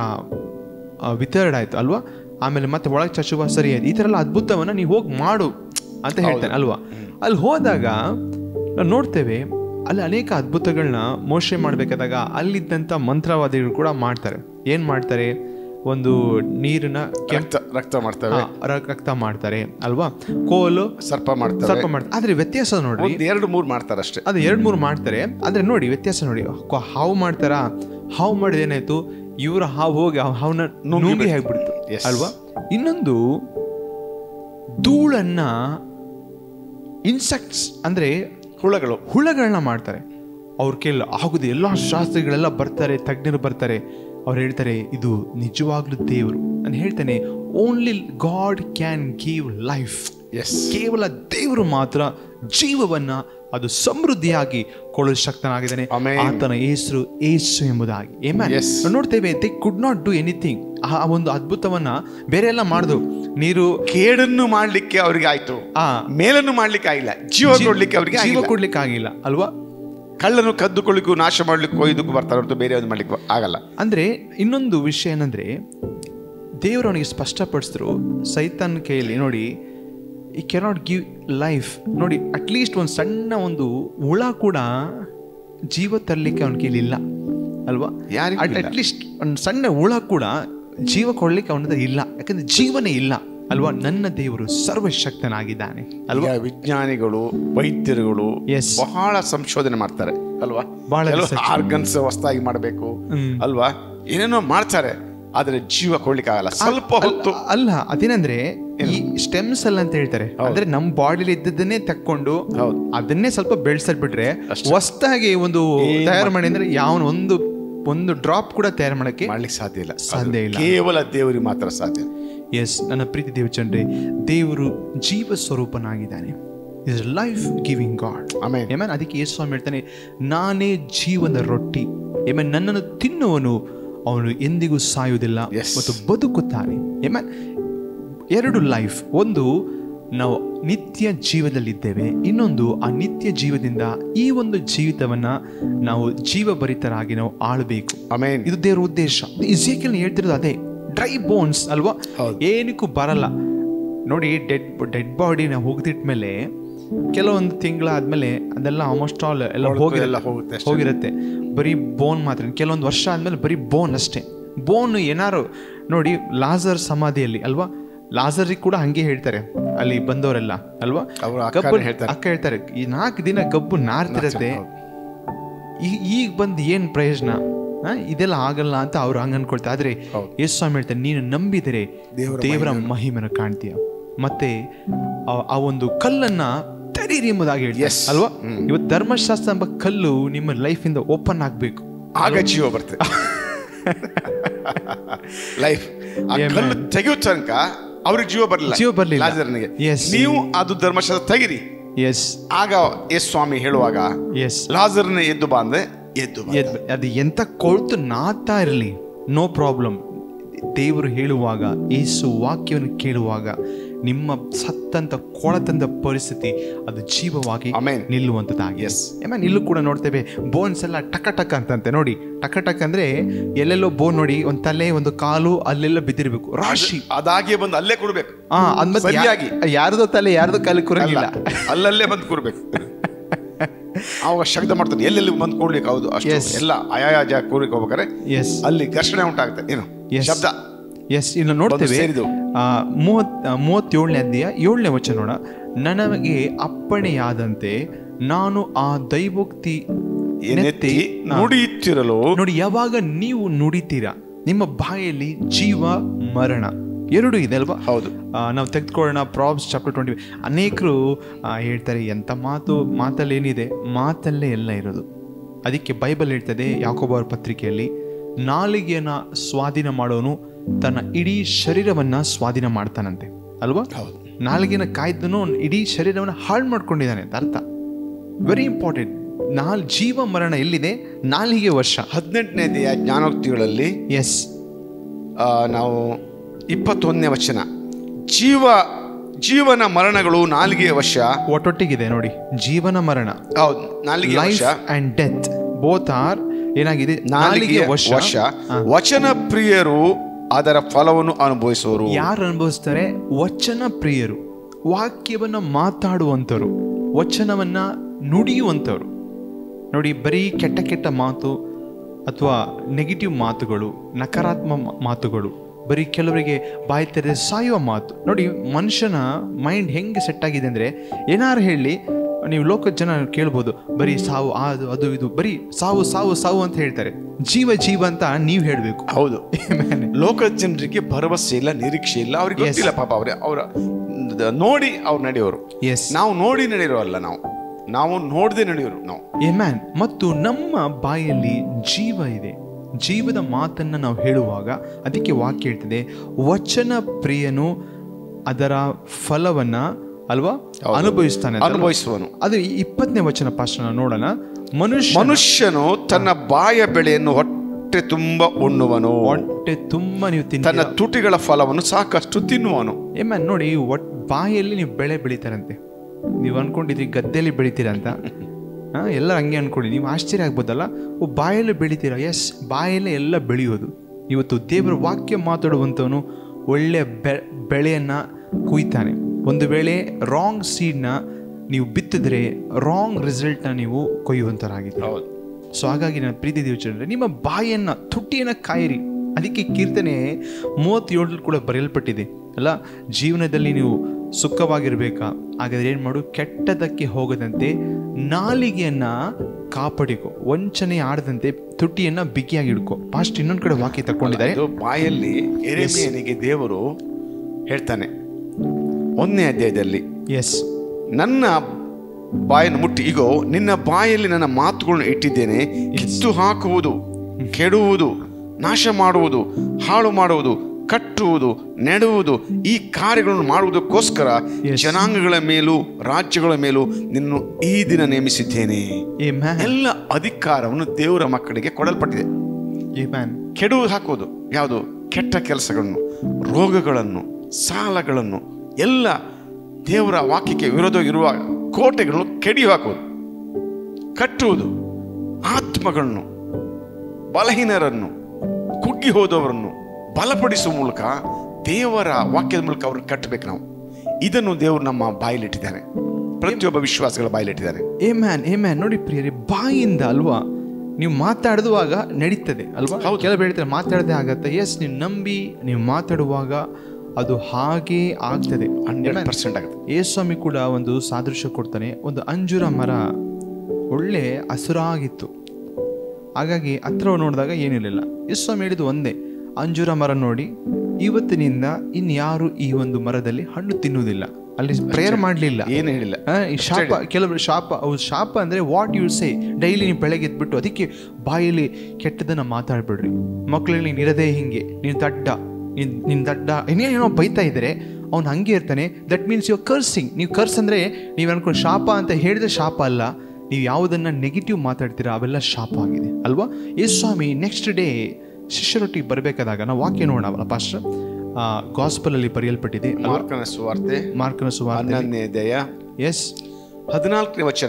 ವಿತರ್ಡ್ ಆಯ್ತು ಅಲ್ವಾ ಆಮೇಲೆ ಮತ್ತೆ ಒಳಗೆ ಚಚ್ಚುವ ಸರಿ ಆಯ್ತು ಈ ಥರ ಎಲ್ಲ ಅದ್ಭುತವನ್ನ ನೀವು ಹೋಗಿ ಮಾಡು ಅಂತ ಹೇಳ್ತಾನೆ ಅಲ್ವಾ ಅಲ್ಲಿ ಹೋದಾಗ ನಾವು ನೋಡ್ತೇವೆ ಅಲ್ಲಿ ಅನೇಕ ಅದ್ಭುತಗಳನ್ನ ಮೋಶೆ ಮಾಡಬೇಕಾದಾಗ ಅಲ್ಲಿದ್ದಂಥ ಮಂತ್ರವಾದಿಗಳು ಕೂಡ ಮಾಡ್ತಾರೆ ಏನು ಮಾಡ್ತಾರೆ ಒಂದು ನೀರನ್ನ ಕೆಂಪ್ ರಕ್ತ ರಕ್ತ ಮಾಡ್ತವೆ ಹಾ, ರ- ರಕ್ತ ಮಾಡ್ತಾರೆ ಅಲ್ವಾ ಕೋಲು ಸರ್ಪ ಮಾಡ್ತವೆ ಸ್ವಲ್ಪ ಮಾಡ್ತಾರೆ ಆದ್ರೆ ವ್ಯತ್ಯಾಸ ನೋಡ್ರಿ ಒಂದ್ ಎರಡು ಮೂರು ಮಾಡ್ತಾರಷ್ಟೇ ಅದು ಎರಡ್ ಮೂರು ಮಾಡ್ತಾರೆ ಆದ್ರೆ ನೋಡಿ ವ್ಯತ್ಯಾಸ ನೋಡಿ ಕೊ- ಹಾವು ಮಾಡ್ತಾರ ಹಾವು ಮಾಡಿದ ಏನಾಯ್ತು ಇವ್ರ ಹಾವು ಹೋಗಿ ಆ ಹಾವನ್ನ ನುಂಗಿ ಹಾಕ್ಬಿಡ್ತು Yes. ಅಲ್ವಾ ಇನ್ನೊಂದು ಧೂಳನ್ನ ಇನ್ಸೆಕ್ಟ್ಸ್ ಅಂದ್ರೆ ಹುಳಗಳು ಹುಳಗಳನ್ನ ಮಾಡ್ತಾರೆ ಅವ್ರ ಕೇಳ ಆಗುದು ಎಲ್ಲ ಶಾಸ್ತ್ರಿಗಳೆಲ್ಲ ಬರ್ತಾರೆ ತಜ್ಞರು ಬರ್ತಾರೆ ಅವ್ರು ಹೇಳ್ತಾರೆ ಇದು ನಿಜವಾಗ್ಲೂ ದೇವರು ನಾನು ಹೇಳ್ತೇನೆ only God can give life yes ಕೇವಲ ದೇವರು ಮಾತ್ರ ಜೀವವನ್ನ ಅದು ಸಮೃದ್ಧಿಯಾಗಿ ಕೊಡಲು ಶಕ್ತನಾಗಿದ್ದಾನೆ Amen. ಆತನ ಹೆಸರು ಏಸು ಎಂಬುದಾಗಿ Amen. Yes. ನಾವು ನೋಡ್ತೇವೆ they could not do anything ಆ ಒಂದು ಅದ್ಭುತವನ್ನ ಬೇರೆ ಎಲ್ಲ ಮಾಡಿದ್ರು ನೀರು ಕೇಡನ್ನು ಮಾಡ್ಲಿಕ್ಕೆ ಅವ್ರಿಗೆ ಆಯ್ತು ಆ ಮೇಲನ್ನು ಮಾಡ್ಲಿಕ್ಕೆ ಆಗಿಲ್ಲ ಜೀವ ಕೊಡ್ಲಿಕ್ಕೆ ಅವರಿಗೆ ಜೀವ ಆಗಿಲ್ಲ ಕೊಡ್ಲಿಕ್ಕೆ ಆಗಿಲ್ಲ ಅಲ್ವಾ ಕಳ್ಳನು ಕದ್ದುಕೊಳ್ಳಿಕ್ಕೂ ನಾಶ ಮಾಡ್ಲಿಕ್ಕೂ ಇದಕ್ಕೂ ಬರ್ತಾರೆ ಹೊರತು ಬೇರೆ ಒಂದು ಮಾಡ್ಲಿಕ್ಕೂ ಆಗಲ್ಲ ಅಂದ್ರೆ ಇನ್ನೊಂದು ವಿಷಯ ಏನಂದ್ರೆ ದೇವರು ಅವನಿಗೆ ಸ್ಪಷ್ಟಪಡಿಸಿದ್ರು ಸೈತಾನ್ ಕೈಯಲ್ಲಿ ನೋಡಿ ಈ ಕೆನಾಟ್ ಗಿವ್ ಲೈಫ್ ನೋಡಿ ಅಟ್ಲೀಸ್ಟ್ ಒಂದು ಸಣ್ಣ ಒಂದು ಹುಳ ಕೂಡ ಜೀವ ತರಲಿಕ್ಕೆ ಅವನ ಕೈಲಿ ಇಲ್ಲ ಅಲ್ವಾ ಯಾರಿಗೂ ಇಲ್ಲ. ಅಟ್ಲೀಸ್ಟ್ ಒಂದು ಸಣ್ಣ ಹುಳ ಕೂಡ ಜೀವ ಕೊಡ್ಲಿಕ್ಕೆ ಅವನ ಹತ್ರ ಇಲ್ಲ ಯಾಕಂದ್ರೆ ಜೀವನೇ ಇಲ್ಲ ಅಲ್ವಾ ನನ್ನ ದೇವರು ಸರ್ವಶಕ್ತನಾಗಿದ್ದಾನೆ ಅಲ್ವಾ ಈಗ ವಿಜ್ಞಾನಿಗಳು ವೈದ್ಯರುಗಳು Yes. ಬಹಳ ಸಂಶೋಧನೆ ಮಾಡ್ತಾರೆ ಅಲ್ವಾ ಬಹಳ ಕೆಲವು research. ಆರ್ಗನ್ಸ್ ಹೊಸದಾಗಿ ಮಾಡಬೇಕು ಹ್ಮ್. ಅಲ್ವಾ ಏನೇನೋ ಮಾಡ್ತಾರೆ ಆದ್ರೆ ಜೀವ ಕೊಡ್ಲಿಕ್ಕೆ ಆಗಲ್ಲ ಸ್ವಲ್ಪ ಹೊತ್ತು ಅಲ್ಲ ಅದೇನಂದ್ರೆ ಈ ಸ್ಟೆಮ್ ಸೆಲ್ ಅಂತ ಹೇಳ್ತಾರೆ ಅಂದ್ರೆ ನಮ್ಮ ಬಾಡಿಲಿ ಇದ್ದದನ್ನೇ ತಕ್ಕೊಂಡು ಹೌದು. ಅದನ್ನೇ ಸ್ವಲ್ಪ ಬೆಳೆಸಲ್ ಬಿಟ್ರೆ ಹೊಸದಾಗಿ ಒಂದು ತಯಾರು ಮಾಡಿ ಅಂದ್ರೆ ಯಾವ ಒಂದು ಒಂದು ಡ್ರಾಪ್ ಕೂಡ ತಯಾರು ಮಾಡಕ್ಕೆ ಮಾಡ್ಲಿಕ್ಕೆ ಸಾಧ್ಯ ಇಲ್ಲ ಸಾಧ್ಯ ಇಲ್ಲ. ಕೇವಲ ದೇವರಿಗೆ ಮಾತ್ರ ಸಾಧ್ಯ ಎಸ್ ನನ್ನ ಪ್ರೀತಿ ದೇವಚಂದ್ರೆ ದೇವರು ಜೀವ ಸ್ವರೂಪನಾಗಿದ್ದಾನೆ ಇಸ್ ಲೈಫ್ ಗಿವಿಂಗ್ ಗಾಡ್ ಆಮೇಲೆ ಏಮನ್ ಅದಕ್ಕೆ ಯೇಸು ಸ್ವಾಮಿ ಹೇಳ್ತಾನೆ ನಾನೇ ಜೀವನ ರೊಟ್ಟಿ ಏಮನ್ ನನ್ನನ್ನು ತಿನ್ನುವನು ಅವನು ಎಂದಿಗೂ ಸಾಯುವುದಿಲ್ಲ Yes. ಮತ್ತು ಬದುಕುತ್ತಾನೆ ಏಮನ್ ಎರಡು ಲೈಫ್ ಒಂದು ನಾವು ನಿತ್ಯ ಜೀವದಲ್ಲಿದ್ದೇವೆ ಇನ್ನೊಂದು ಆ ನಿತ್ಯ ಜೀವದಿಂದ ಈ ಒಂದು ಜೀವಿತವನ್ನ ನಾವು ಜೀವಭರಿತರಾಗಿ ನಾವು ಆಳಬೇಕು ಆಮೇನ್ ಇದು ದೇವರ ಉದ್ದೇಶ ಇಸೇಕಿಲ್ ಹೇಳ್ತಿರೋದು ಅದೇ ಡ್ರೈ ಬೋನ್ಸ್ ಅಲ್ವಾ ಹೌದು. ಏನಕ್ಕೂ ಬರಲ್ಲ ನೋಡಿ ಡೆಡ್ ಡೆಡ್ ಬಾಡಿನ ಹೋಗ್ದಿಟ್ಮೇಲೆ ಕೆಲವೊಂದು ತಿಂಗಳಾದ್ಮೇಲೆ ಅದೆಲ್ಲ ಆಲ್ಮೋಸ್ಟ್ ಆಲ್ ಎಲ್ಲ ಹೋಗಿ ಎಲ್ಲ ಹೋಗುತ್ತೆ ಅಷ್ಟೇ. ಹೋಗಿರುತ್ತೆ ಬರೀ ಬೋನ್ ಮಾತ್ರ ಕೆಲವೊಂದು ವರ್ಷ ಆದ್ಮೇಲೆ ಬರೀ ಬೋನ್ ಅಷ್ಟೇ ಬೋನ್ ಏನಾರು ನೋಡಿ ಲಾಜರ್ ಸಮಾಧಿಯಲ್ಲಿ ಅಲ್ವಾ ಲಾಜರಿಗೆ ಕೂಡ ಹಂಗೆ ಹೇಳ್ತಾರೆ ಅಲ್ಲಿ ಬಂದವರೆಲ್ಲ ಅಲ್ವಾ ಅವ್ರ ಅಕ್ಕನೇ ಗಬ್ಬು ಹೇಳ್ತಾರೆ. ಅಕ್ಕ ಹೇಳ್ತಾರೆ ಈ ನಾಲ್ಕು ದಿನ ಗಬ್ಬು ನಾರ್ತಿರತ್ತೆ ಈ- ಈಗ ಬಂದು ಏನು ಪ್ರಯೋಜನ ಆ, ಇದೆಲ್ಲ ಆಗಲ್ಲ ಅಂತ ಅವ್ರು ಹಂಗ ಅನ್ಕೊಳ್ತಾರೆ ಆದ್ರೆ ಹೌದು. ಯೇಸು ಸ್ವಾಮಿ ಹೇಳ್ತಾರೆ ನೀನು ನಂಬಿದರೆ ದೇವರ ದೇವರ ಮಹಿಮೆನ ಕಾಣ್ತೀಯ ಮತ್ತೆ ಆ- ಆ ಒಂದು ಕಲ್ಲನ್ನ ತೆರೀರಿ ಎಂಬುದಾಗಿ ಹೇಳ್ತಾರೆ Yes. ಅಲ್ವಾ ಇವತ್ತು ಧರ್ಮಶಾಸ್ತ್ರ ಎಂಬ ಕಲ್ಲು ನಿಮ್ಮ ಲೈಫ್ ಇಂದ ಓಪನ್ ಆಗ್ಬೇಕು ಆಗ ಜೀವ ಬರ್ತದೆ ಲೈಫ್ ಆ Amen. ಕಲ್ಲು ತೆಗೆಯೋ ತನಕ ಅವ್ರಿಗೆ ಜೀವ ಬರಲಿಲ್ಲ ಜೀವ ಬರ್ಲಿಲ್ಲ. ಲಾಜರನಿಗೆ Yes. ನೀವು ಅದು ಧರ್ಮಶಾಸ್ತ್ರ ತೆಗಿರಿ ಎಸ್ ಆಗ ಯೇಸು ಸ್ವಾಮಿ ಹೇಳುವಾಗ ಎಸ್ ಲಾಜರ್ನ ಎದ್ದು ಬಾ ಅಂದ್ರೆ ಎದ್ದು ಬಾ. ಅದು ಎಂತ ಕೊಳ್ತು ನಾತಾ ಇರಲಿ ನೋ ಪ್ರಾಬ್ಲಮ್ ದೇವರು ಹೇಳುವಾಗ ಏಸು ವಾಕ್ಯವನ್ನು ಕೇಳುವಾಗ ನಿಮ್ಮ ಸತ್ತಂತ ಕೊಳತಂತ ಪರಿಸ್ಥಿತಿ ಅದು ಜೀವವಾಗಿ Amen. ನಿಲ್ಲುವಂಥದ್ದಾಗಿ Yes. ಆಮೇಲೆ ಇಲ್ಲೂ ಕೂಡ ನೋಡ್ತೇವೆ ಬೋನ್ಸ್ ಎಲ್ಲ ಟಕ ಟಕ ಅಂತಂತೆ ನೋಡಿ ಟಕ ಟಕ್ ಅಂದ್ರೆ ಎಲ್ಲೆಲ್ಲೋ ಬೋನ್ ನೋಡಿ ಒಂದು ತಲೆ ಒಂದು ಕಾಲು ಅಲ್ಲೆಲ್ಲ ಬಿದ್ದಿರ್ಬೇಕು ರಾಶಿ ಅದಾಗೆ ಬಂದು ಅಲ್ಲೇ ಕೊಡ್ಬೇಕು ಆ ಅದ್ಮೇಲೆ ಸರಿಯಾಗಿ. ಯಾರ್ದೋ ತಲೆ ಯಾರ್ದೋ ಕಾಲು ಕುರಂಗಿಲ್ಲ ಅಲ್ಲಲ್ಲೇ ಬಂದು ಕೂರ್ಬೇಕು ಅವಾಗ ಶಬ್ದ ಮಾಡ್ತಾನೆ ಎಲ್ಲೆಲ್ಲಿ ಬಂದು ಕೂಡ್ಲಿಕ್ಕೆ ಹೌದು ಅಷ್ಟು Yes. ಎಲ್ಲ ಆಯಾಯ ಜಾಗ ಕೂರ್ಲಿಕ್ಕೆ ಹೋಗ್ಬೇಕಾದ್ರೆ ಎಸ್ ಅಲ್ಲಿ ಘರ್ಷಣೆ ಉಂಟಾಗುತ್ತೆ ಏನು Yes. ಶಬ್ದ ಎಸ್ ಇನ್ನು ನೋಡ್ತೇವೆ ಸೇರಿದವು. ಆ, ಮೂವತ್ ಆ, ಮೂವತ್ತೇಳನೇ ಅಧ್ಯಾಯ ಏಳನೇ ವಚನ ನೋಡ ನನಗೆ ಅಪ್ಪಣೆಯಾದಂತೆ ನಾನು ಆ ದೈವೋಕ್ತಿ ನೆತ್ತಿ ನುಡಿಯುತ್ತಿರಲು ನೋಡಿ ಯಾವಾಗ ನೀವು ನುಡಿತೀರಾ ನಿಮ್ಮ ಬಾಯಲ್ಲಿ ಜೀವ ಮರಣ ಎರಡು ಇದೆ ಅಲ್ವಾ ಹೌದು ಆ, ನಾವು ತೆಗೆದುಕೊಳ್ಳೋಣ ಪ್ರಾಬ್ಸ್ ಚಾಪ್ಟರ್ ಟ್ವೆಂಟಿ ಅನೇಕರು ಆ, ಹೇಳ್ತಾರೆ ಎಂಥ ಮಾತು ಮಾತಲ್ಲಿ ಏನಿದೆ ಮಾತಲ್ಲೇ ಎಲ್ಲ ಇರೋದು ಅದಕ್ಕೆ ಬೈಬಲ್ ಹೇಳ್ತದೆ ಯಾಕೋಬರ ಪತ್ರಿಕೆಯಲ್ಲಿ ನಾಲಿಗೆಯನ್ನ ಸ್ವಾಧೀನ ಮಾಡೋನು ತನ್ನ ಇಡೀ ಶರೀರವನ್ನ ಸ್ವಾಧೀನ ಮಾಡ್ತಾನಂತೆ ಅಲ್ವಾ ಹೌದು ನಾಲಿಗೆನ ಕಾಯ್ದನು ಇಡೀ ಶರೀರವನ್ನು ಹಾಳು ಮಾಡ್ಕೊಂಡಿದ್ದಾನೆ ಅಂತ ಅರ್ಥ ವೆರಿ ಇಂಪಾರ್ಟೆಂಟ್ ನಾಲ್ ಜೀವ ಮರಣ ಎಲ್ಲಿದೆ ನಾಲಿಗೆ ವರ್ಷ ಹದಿನೆಂಟನೇ ದೇಹ ಜ್ಞಾನೋಕ್ತಿಗಳಲ್ಲಿ ಎಸ್ ಆ, ನಾವು ಇಪ್ಪತ್ತೊಂದನೇ ವಚನ ಜೀವ ಜೀವನ ಮರಣಗಳು ನಾಲಿಗೆಯ ವಶ ಒಟ್ಟೊಟ್ಟಿಗಿದೆ ನೋಡಿ ಜೀವನ ಮರಣ ಹೌದು ನಾಲಿಗೆ ಲೈಫ್ ವಶ ಅಂಡ್ ಡೆತ್ ಬೋತ್ ಆರ್ ಏನಾಗಿದೆ ನಾಲಿಗೆ ವಶ ವಶ ವಚನ ಪ್ರಿಯರು ಅದರ ಫಲವನ್ನು ಅನುಭವಿಸುವರು ಯಾರು ಅನುಭವಿಸ್ತಾರೆ ವಚನ ಪ್ರಿಯರು ವಾಕ್ಯವನ್ನ ಮಾತಾಡುವಂಥವ್ರು ವಚನವನ್ನ ನುಡಿಯುವಂಥವ್ರು ನೋಡಿ ಬರೀ ಕೆಟ್ಟ ಕೆಟ್ಟ ಮಾತು ಅಥವಾ ನೆಗೆಟಿವ್ ಮಾತುಗಳು ನಕಾರಾತ್ಮಕ ಮಾತುಗಳು ಬರೀ ಕೆಲವರಿಗೆ ಬಾಯಿ ತೆರೆದು ಸಾಯುವ ಮಾತು ನೋಡಿ ಮನುಷ್ಯನ ಮೈಂಡ್ ಹೆಂಗೆ ಸೆಟ್ ಆಗಿದೆ ಅಂದರೆ ಏನಾರು ಹೇಳಿ ನೀವು ಲೋಕದ ಜನ ಕೇಳ್ಬೋದು ಬರೀ ಸಾವು ಅದು ಅದು ಇದು ಬರೀ ಸಾವು ಸಾವು ಸಾವು ಅಂತ ಹೇಳ್ತಾರೆ ಜೀವ ಜೀವ ಅಂತ ನೀವು ಹೇಳಬೇಕು ಹೌದು ಲೋಕದ ಜನರಿಗೆ ಭರವಸೆ ಇಲ್ಲ ನಿರೀಕ್ಷೆ ಇಲ್ಲ ಅವ್ರಿಗೆ Yes. ಗೊತ್ತಿಲ್ಲ ಪಾಪ ಅವ್ರೆ ಅವರ ನೋಡಿ ಅವ್ರು ನಡೆಯೋರು ಎಸ್ ನಾವು ನೋಡಿ ನಡೆಯೋರಲ್ಲ ನಾವು ನಾವು ನೋಡದೆ ನಡೆಯೋರು ನಾವು ಮ್ಯಾನ್ ಮತ್ತು ನಮ್ಮ ಬಾಯಲ್ಲಿ ಜೀವ ಇದೆ ಜೀವದ ಮಾತನ್ನ ನಾವು ಹೇಳುವಾಗ ಅದಕ್ಕೆ ವಾಕ್ಯ ಹೇಳ್ತಿದೆ ವಚನ ಪ್ರಿಯನು ಅದರ ಫಲವನ್ನ ಅಲ್ವಾ ಅನುಭವಿಸ್ತಾನೆ ಅಂತ ಅಲ್ವಾ? ಅನುಭವಿಸುವನು ಅದು ಈ ಇಪ್ಪತ್ತನೇ ವಚನ ಪಾಶ ನೋಡೋಣ ಮನುಷ್ಯ ಮನುಷ್ಯನು ತನ್ನ ಬಾಯ ಬೆಳೆಯನ್ನು ಹೊಟ್ಟೆ ತುಂಬ ಉಣ್ಣುವನು ಹೊಟ್ಟೆ ತುಂಬಾ ನೀವು ತಿನ್ನ ತನ್ನ ತುಟಿಗಳ ಫಲವನ್ನು ಸಾಕಷ್ಟು ತಿನ್ನುವನು ಏ ಮ್ಯಾನ್ ನೋಡಿ ಒಟ್ ಬಾಯಲ್ಲಿ ನೀವು ಬೆಳೆ ಬೆಳಿತಾರಂತೆ ನೀವು ಅನ್ಕೊಂಡಿದ್ರಿ ಗದ್ದೆಯಲ್ಲಿ ಬೆಳಿತೀರಂತ ಹಾ ಎಲ್ಲ ಹಂಗೆ ಅನ್ಕೊಳ್ಳಿ ನೀವು ಆಶ್ಚರ್ಯ ಆಗ್ಬೋದಲ್ಲ ಓ ಬಾಯಲ್ಲಿ ಬೆಳಿತೀರಾ ಎಸ್ ಬಾಯಲ್ಲೇ ಎಲ್ಲ ಬೆಳೆಯೋದು ಇವತ್ತು ದೇವರ ವಾಕ್ಯ ಮಾತಾಡುವಂಥವನು ಒಳ್ಳೆಯ ಬೆ ಬೆಳೆಯನ್ನು ಕುಯ್ತಾನೆ ಒಂದು ವೇಳೆ ರಾಂಗ್ ಸೀಡ್ನ ನೀವು ಬಿತ್ತಿದ್ರೆ ರಾಂಗ್ ರಿಸಲ್ಟ್ನ ನೀವು ಕೊಯ್ಯುವಂಥರಾಗಿದ್ದೀರಿ ಹೌದು ಸೊ ಹಾಗಾಗಿ ನನ್ನ ಪ್ರೀತಿ ದೇವಚಂದ್ರೆ ನಿಮ್ಮ ಬಾಯನ್ನ ತುಟಿಯನ್ನ ಕಾಯಿರಿ ಅದಕ್ಕೆ ಕೀರ್ತನೆ ಮೂವತ್ತೇಳರಲ್ಲಿ ಕೂಡ ಬರೆಯಲ್ಪಟ್ಟಿದೆ ಅಲ್ಲ ಜೀವನದಲ್ಲಿ ನೀವು ಸುಖವಾಗಿರ್ಬೇಕಾ ಹಾಗಾದ್ರೆ ಏನು ಮಾಡು ಕೆಟ್ಟದಕ್ಕೆ ಹೋಗದಂತೆ ನಾಲಿಗೆಯನ್ನ ಕಾಪಾಡಿಕೋ ವಂಚನೆ ಆಡದಂತೆ ತುಟಿಯನ್ನ ಬಿಗಿಯಾಗಿ ಇಡ್ಕೋ ಪಾಸ್ಟ್ ಇನ್ನೊಂದ್ ಕಡೆ ವಾಕ್ಯ ತಕೊಂಡಿದ್ದಾರೆ ಇದು ಬಾಯಲ್ಲಿ ಎರೆಮೆಯನಿಗೆ ದೇವರು ಹೇಳ್ತಾನೆ ಒಂದನೇ ಅಧ್ಯಾಯದಲ್ಲಿ ಎಸ್ ನನ್ನ ಬಾಯನ್ನು ಮುಟ್ಟಿ ಈಗೋ ನಿನ್ನ ಬಾಯಲ್ಲಿ ನನ್ನ ಮಾತುಗಳನ್ನು ಇಟ್ಟಿದ್ದೇನೆ ಕಿತ್ತು ಹಾಕುವುದು ಕೆಡುವುದು ನಾಶ ಮಾಡುವುದು ಹಾಳು ಮಾಡುವುದು ಕಟ್ಟುವುದು ನೆಡುವುದು ಈ ಕಾರ್ಯಗಳನ್ನು ಮಾಡುವುದಕ್ಕೋಸ್ಕರ Yes. ಜನಾಂಗಗಳ ಮೇಲೂ ರಾಜ್ಯಗಳ ಮೇಲೂ ನಿನ್ನು ಈ ದಿನ ನೇಮಿಸಿದ್ದೇನೆ ಏ ಮ್ಯಾನ್ ಎಲ್ಲ ಅಧಿಕಾರವನ್ನು ದೇವರ ಮಕ್ಕಳಿಗೆ ಕೊಡಲ್ಪಟ್ಟಿದೆ ಏ ಮ್ಯಾನ್ ಕೆಡು ಹಾಕೋದು ಯಾವುದು ಕೆಟ್ಟ ಕೆಲಸಗಳನ್ನು ರೋಗಗಳನ್ನು ಸಾಲಗಳನ್ನು ಎಲ್ಲ ದೇವರ ವಾಕ್ಯಕ್ಕೆ ವಿರೋಧ ಇರುವ ಕೋಟೆಗಳನ್ನು ಕೆಡಿ ಹಾಕುವುದು ಕಟ್ಟುವುದು ಆತ್ಮಗಳನ್ನು ಬಲಹೀನರನ್ನು ಕುಗ್ಗಿ ಹೋದವರನ್ನು ಬಲಪಡಿಸುವ ಮೂಲಕ ದೇವರ ವಾಕ್ಯದ ಮೂಲಕ ಅವ್ರನ್ನ ಕಟ್ಟಬೇಕು ನಾವು ಇದನ್ನು ದೇವರು ನಮ್ಮ ಬಾಯಲ್ಲಿಟ್ಟಿದ್ದಾನೆ ಪ್ರತಿಯೊಬ್ಬ ವಿಶ್ವಾಸಗಳ ಬಾಯಲ್ಲಿಟ್ಟಿದ್ದಾನೆ ಏ ಮ್ಯಾನ್ ಏ ಮ್ಯಾನ್ ನೋಡಿ ಪ್ರಿಯರೇ ಬಾಯಿಂದ ಅಲ್ವಾ ನೀವು ಮಾತಾಡುವಾಗ ನಡೀತದೆ ಅಲ್ವಾ ಕೆಲವು ಹೇಳ್ತಾರೆ ಮಾತಾಡದೆ ಆಗತ್ತೆ ಎಸ್ ನೀವು ನಂಬಿ ನೀವು ಮಾತಾಡುವಾಗ ಅದು ಹಾಗೇ ಆಗ್ತದೆ ಹಂಡ್ರೆಡ್ ಪರ್ಸೆಂಟ್ ಆಗುತ್ತೆ ಯೇಸ್ವಾಮಿ ಕೂಡ ಒಂದು ಸಾದೃಶ್ಯ ಕೊಡ್ತಾನೆ ಒಂದು ಅಂಜೂರ ಮರ ಒಳ್ಳೆ ಹಸುರಾಗಿತ್ತು ಹಾಗಾಗಿ ಹತ್ರ ನೋಡಿದಾಗ ಏನಿರಲಿಲ್ಲ ಯೇಸ್ವಾಮಿ ಹೇಳಿದ್ದು ಒಂದೇ ಅಂಜೂರ ಮರ ನೋಡಿ ಇವತ್ತಿನಿಂದ ಇನ್ಯಾರು ಈ ಒಂದು ಮರದಲ್ಲಿ ಹಣ್ಣು ತಿನ್ನುವುದಿಲ್ಲ ಅಲ್ಲಿ ಪ್ರೇಯರ್ ಮಾಡಲಿಲ್ಲ ಏನು ಹೇಳಿಲ್ಲ ಈ ಶಾಪ ಕೆಲವರು ಶಾಪ ಅವು ಶಾಪ ಅಂದರೆ ವಾಟ್ ಯು ಸೇ ಡೈಲಿ ನೀವು ಬೆಳಗ್ಗೆ ಎದ್ಬಿಟ್ಟು ಅದಕ್ಕೆ ಬಾಯಲ್ಲಿ ಕೆಟ್ಟದನ್ನ ಮಾತಾಡ್ಬಿಡ್ರಿ ಮಕ್ಕಳಲ್ಲಿ ನೀನು ಇರದೇ ಹಿಂಗೆ ನೀನು ದಡ್ಡ ನೀನು ನಿನ್ನ ದಡ್ಡ ಇನ್ನೇನೋ ಬೈತಾ ಇದ್ದಾರೆ ಅವ್ನು ಹಂಗೆ ಇರ್ತಾನೆ ದಟ್ ಮೀನ್ಸ್ ಯು ಕರ್ಸಿಂಗ್ ನೀವು ಕರ್ಸ್ ಅಂದರೆ ನೀವು ಅನ್ಕೊಂಡು ಶಾಪ ಅಂತ ಹೇಳಿದ್ರೆ ಶಾಪ ಅಲ್ಲ ನೀವು ಯಾವುದನ್ನು ನೆಗೆಟಿವ್ ಮಾತಾಡ್ತೀರಾ ಅವೆಲ್ಲ ಶಾಪ ಆಗಿದೆ ಅಲ್ವಾ ಯೇಸು ಸ್ವಾಮಿ ನೆಕ್ಸ್ಟ್ ಡೇ ಶಿಷ್ಯರೊಟ್ಟಿಗೆ ಬರಬೇಕಾದಾಗ ನಾವು ವಾಕ್ಯ ನೋಡೋಣ ಪಾಸ್ಟರ್ ಗಾಸ್ಪಲಲ್ಲಿ ಬರೆಯಲ್ಪಟ್ಟಿದೆ ಮಾರ್ಕನ ಸುವಾರ್ತೆ ಮಾರ್ಕನ ಸುವಾರ್ತೆ ಹನ್ನೊಂದನೇ ದಯ ಎಸ್ ಹದಿನಾಲ್ಕನೇ ವಚನ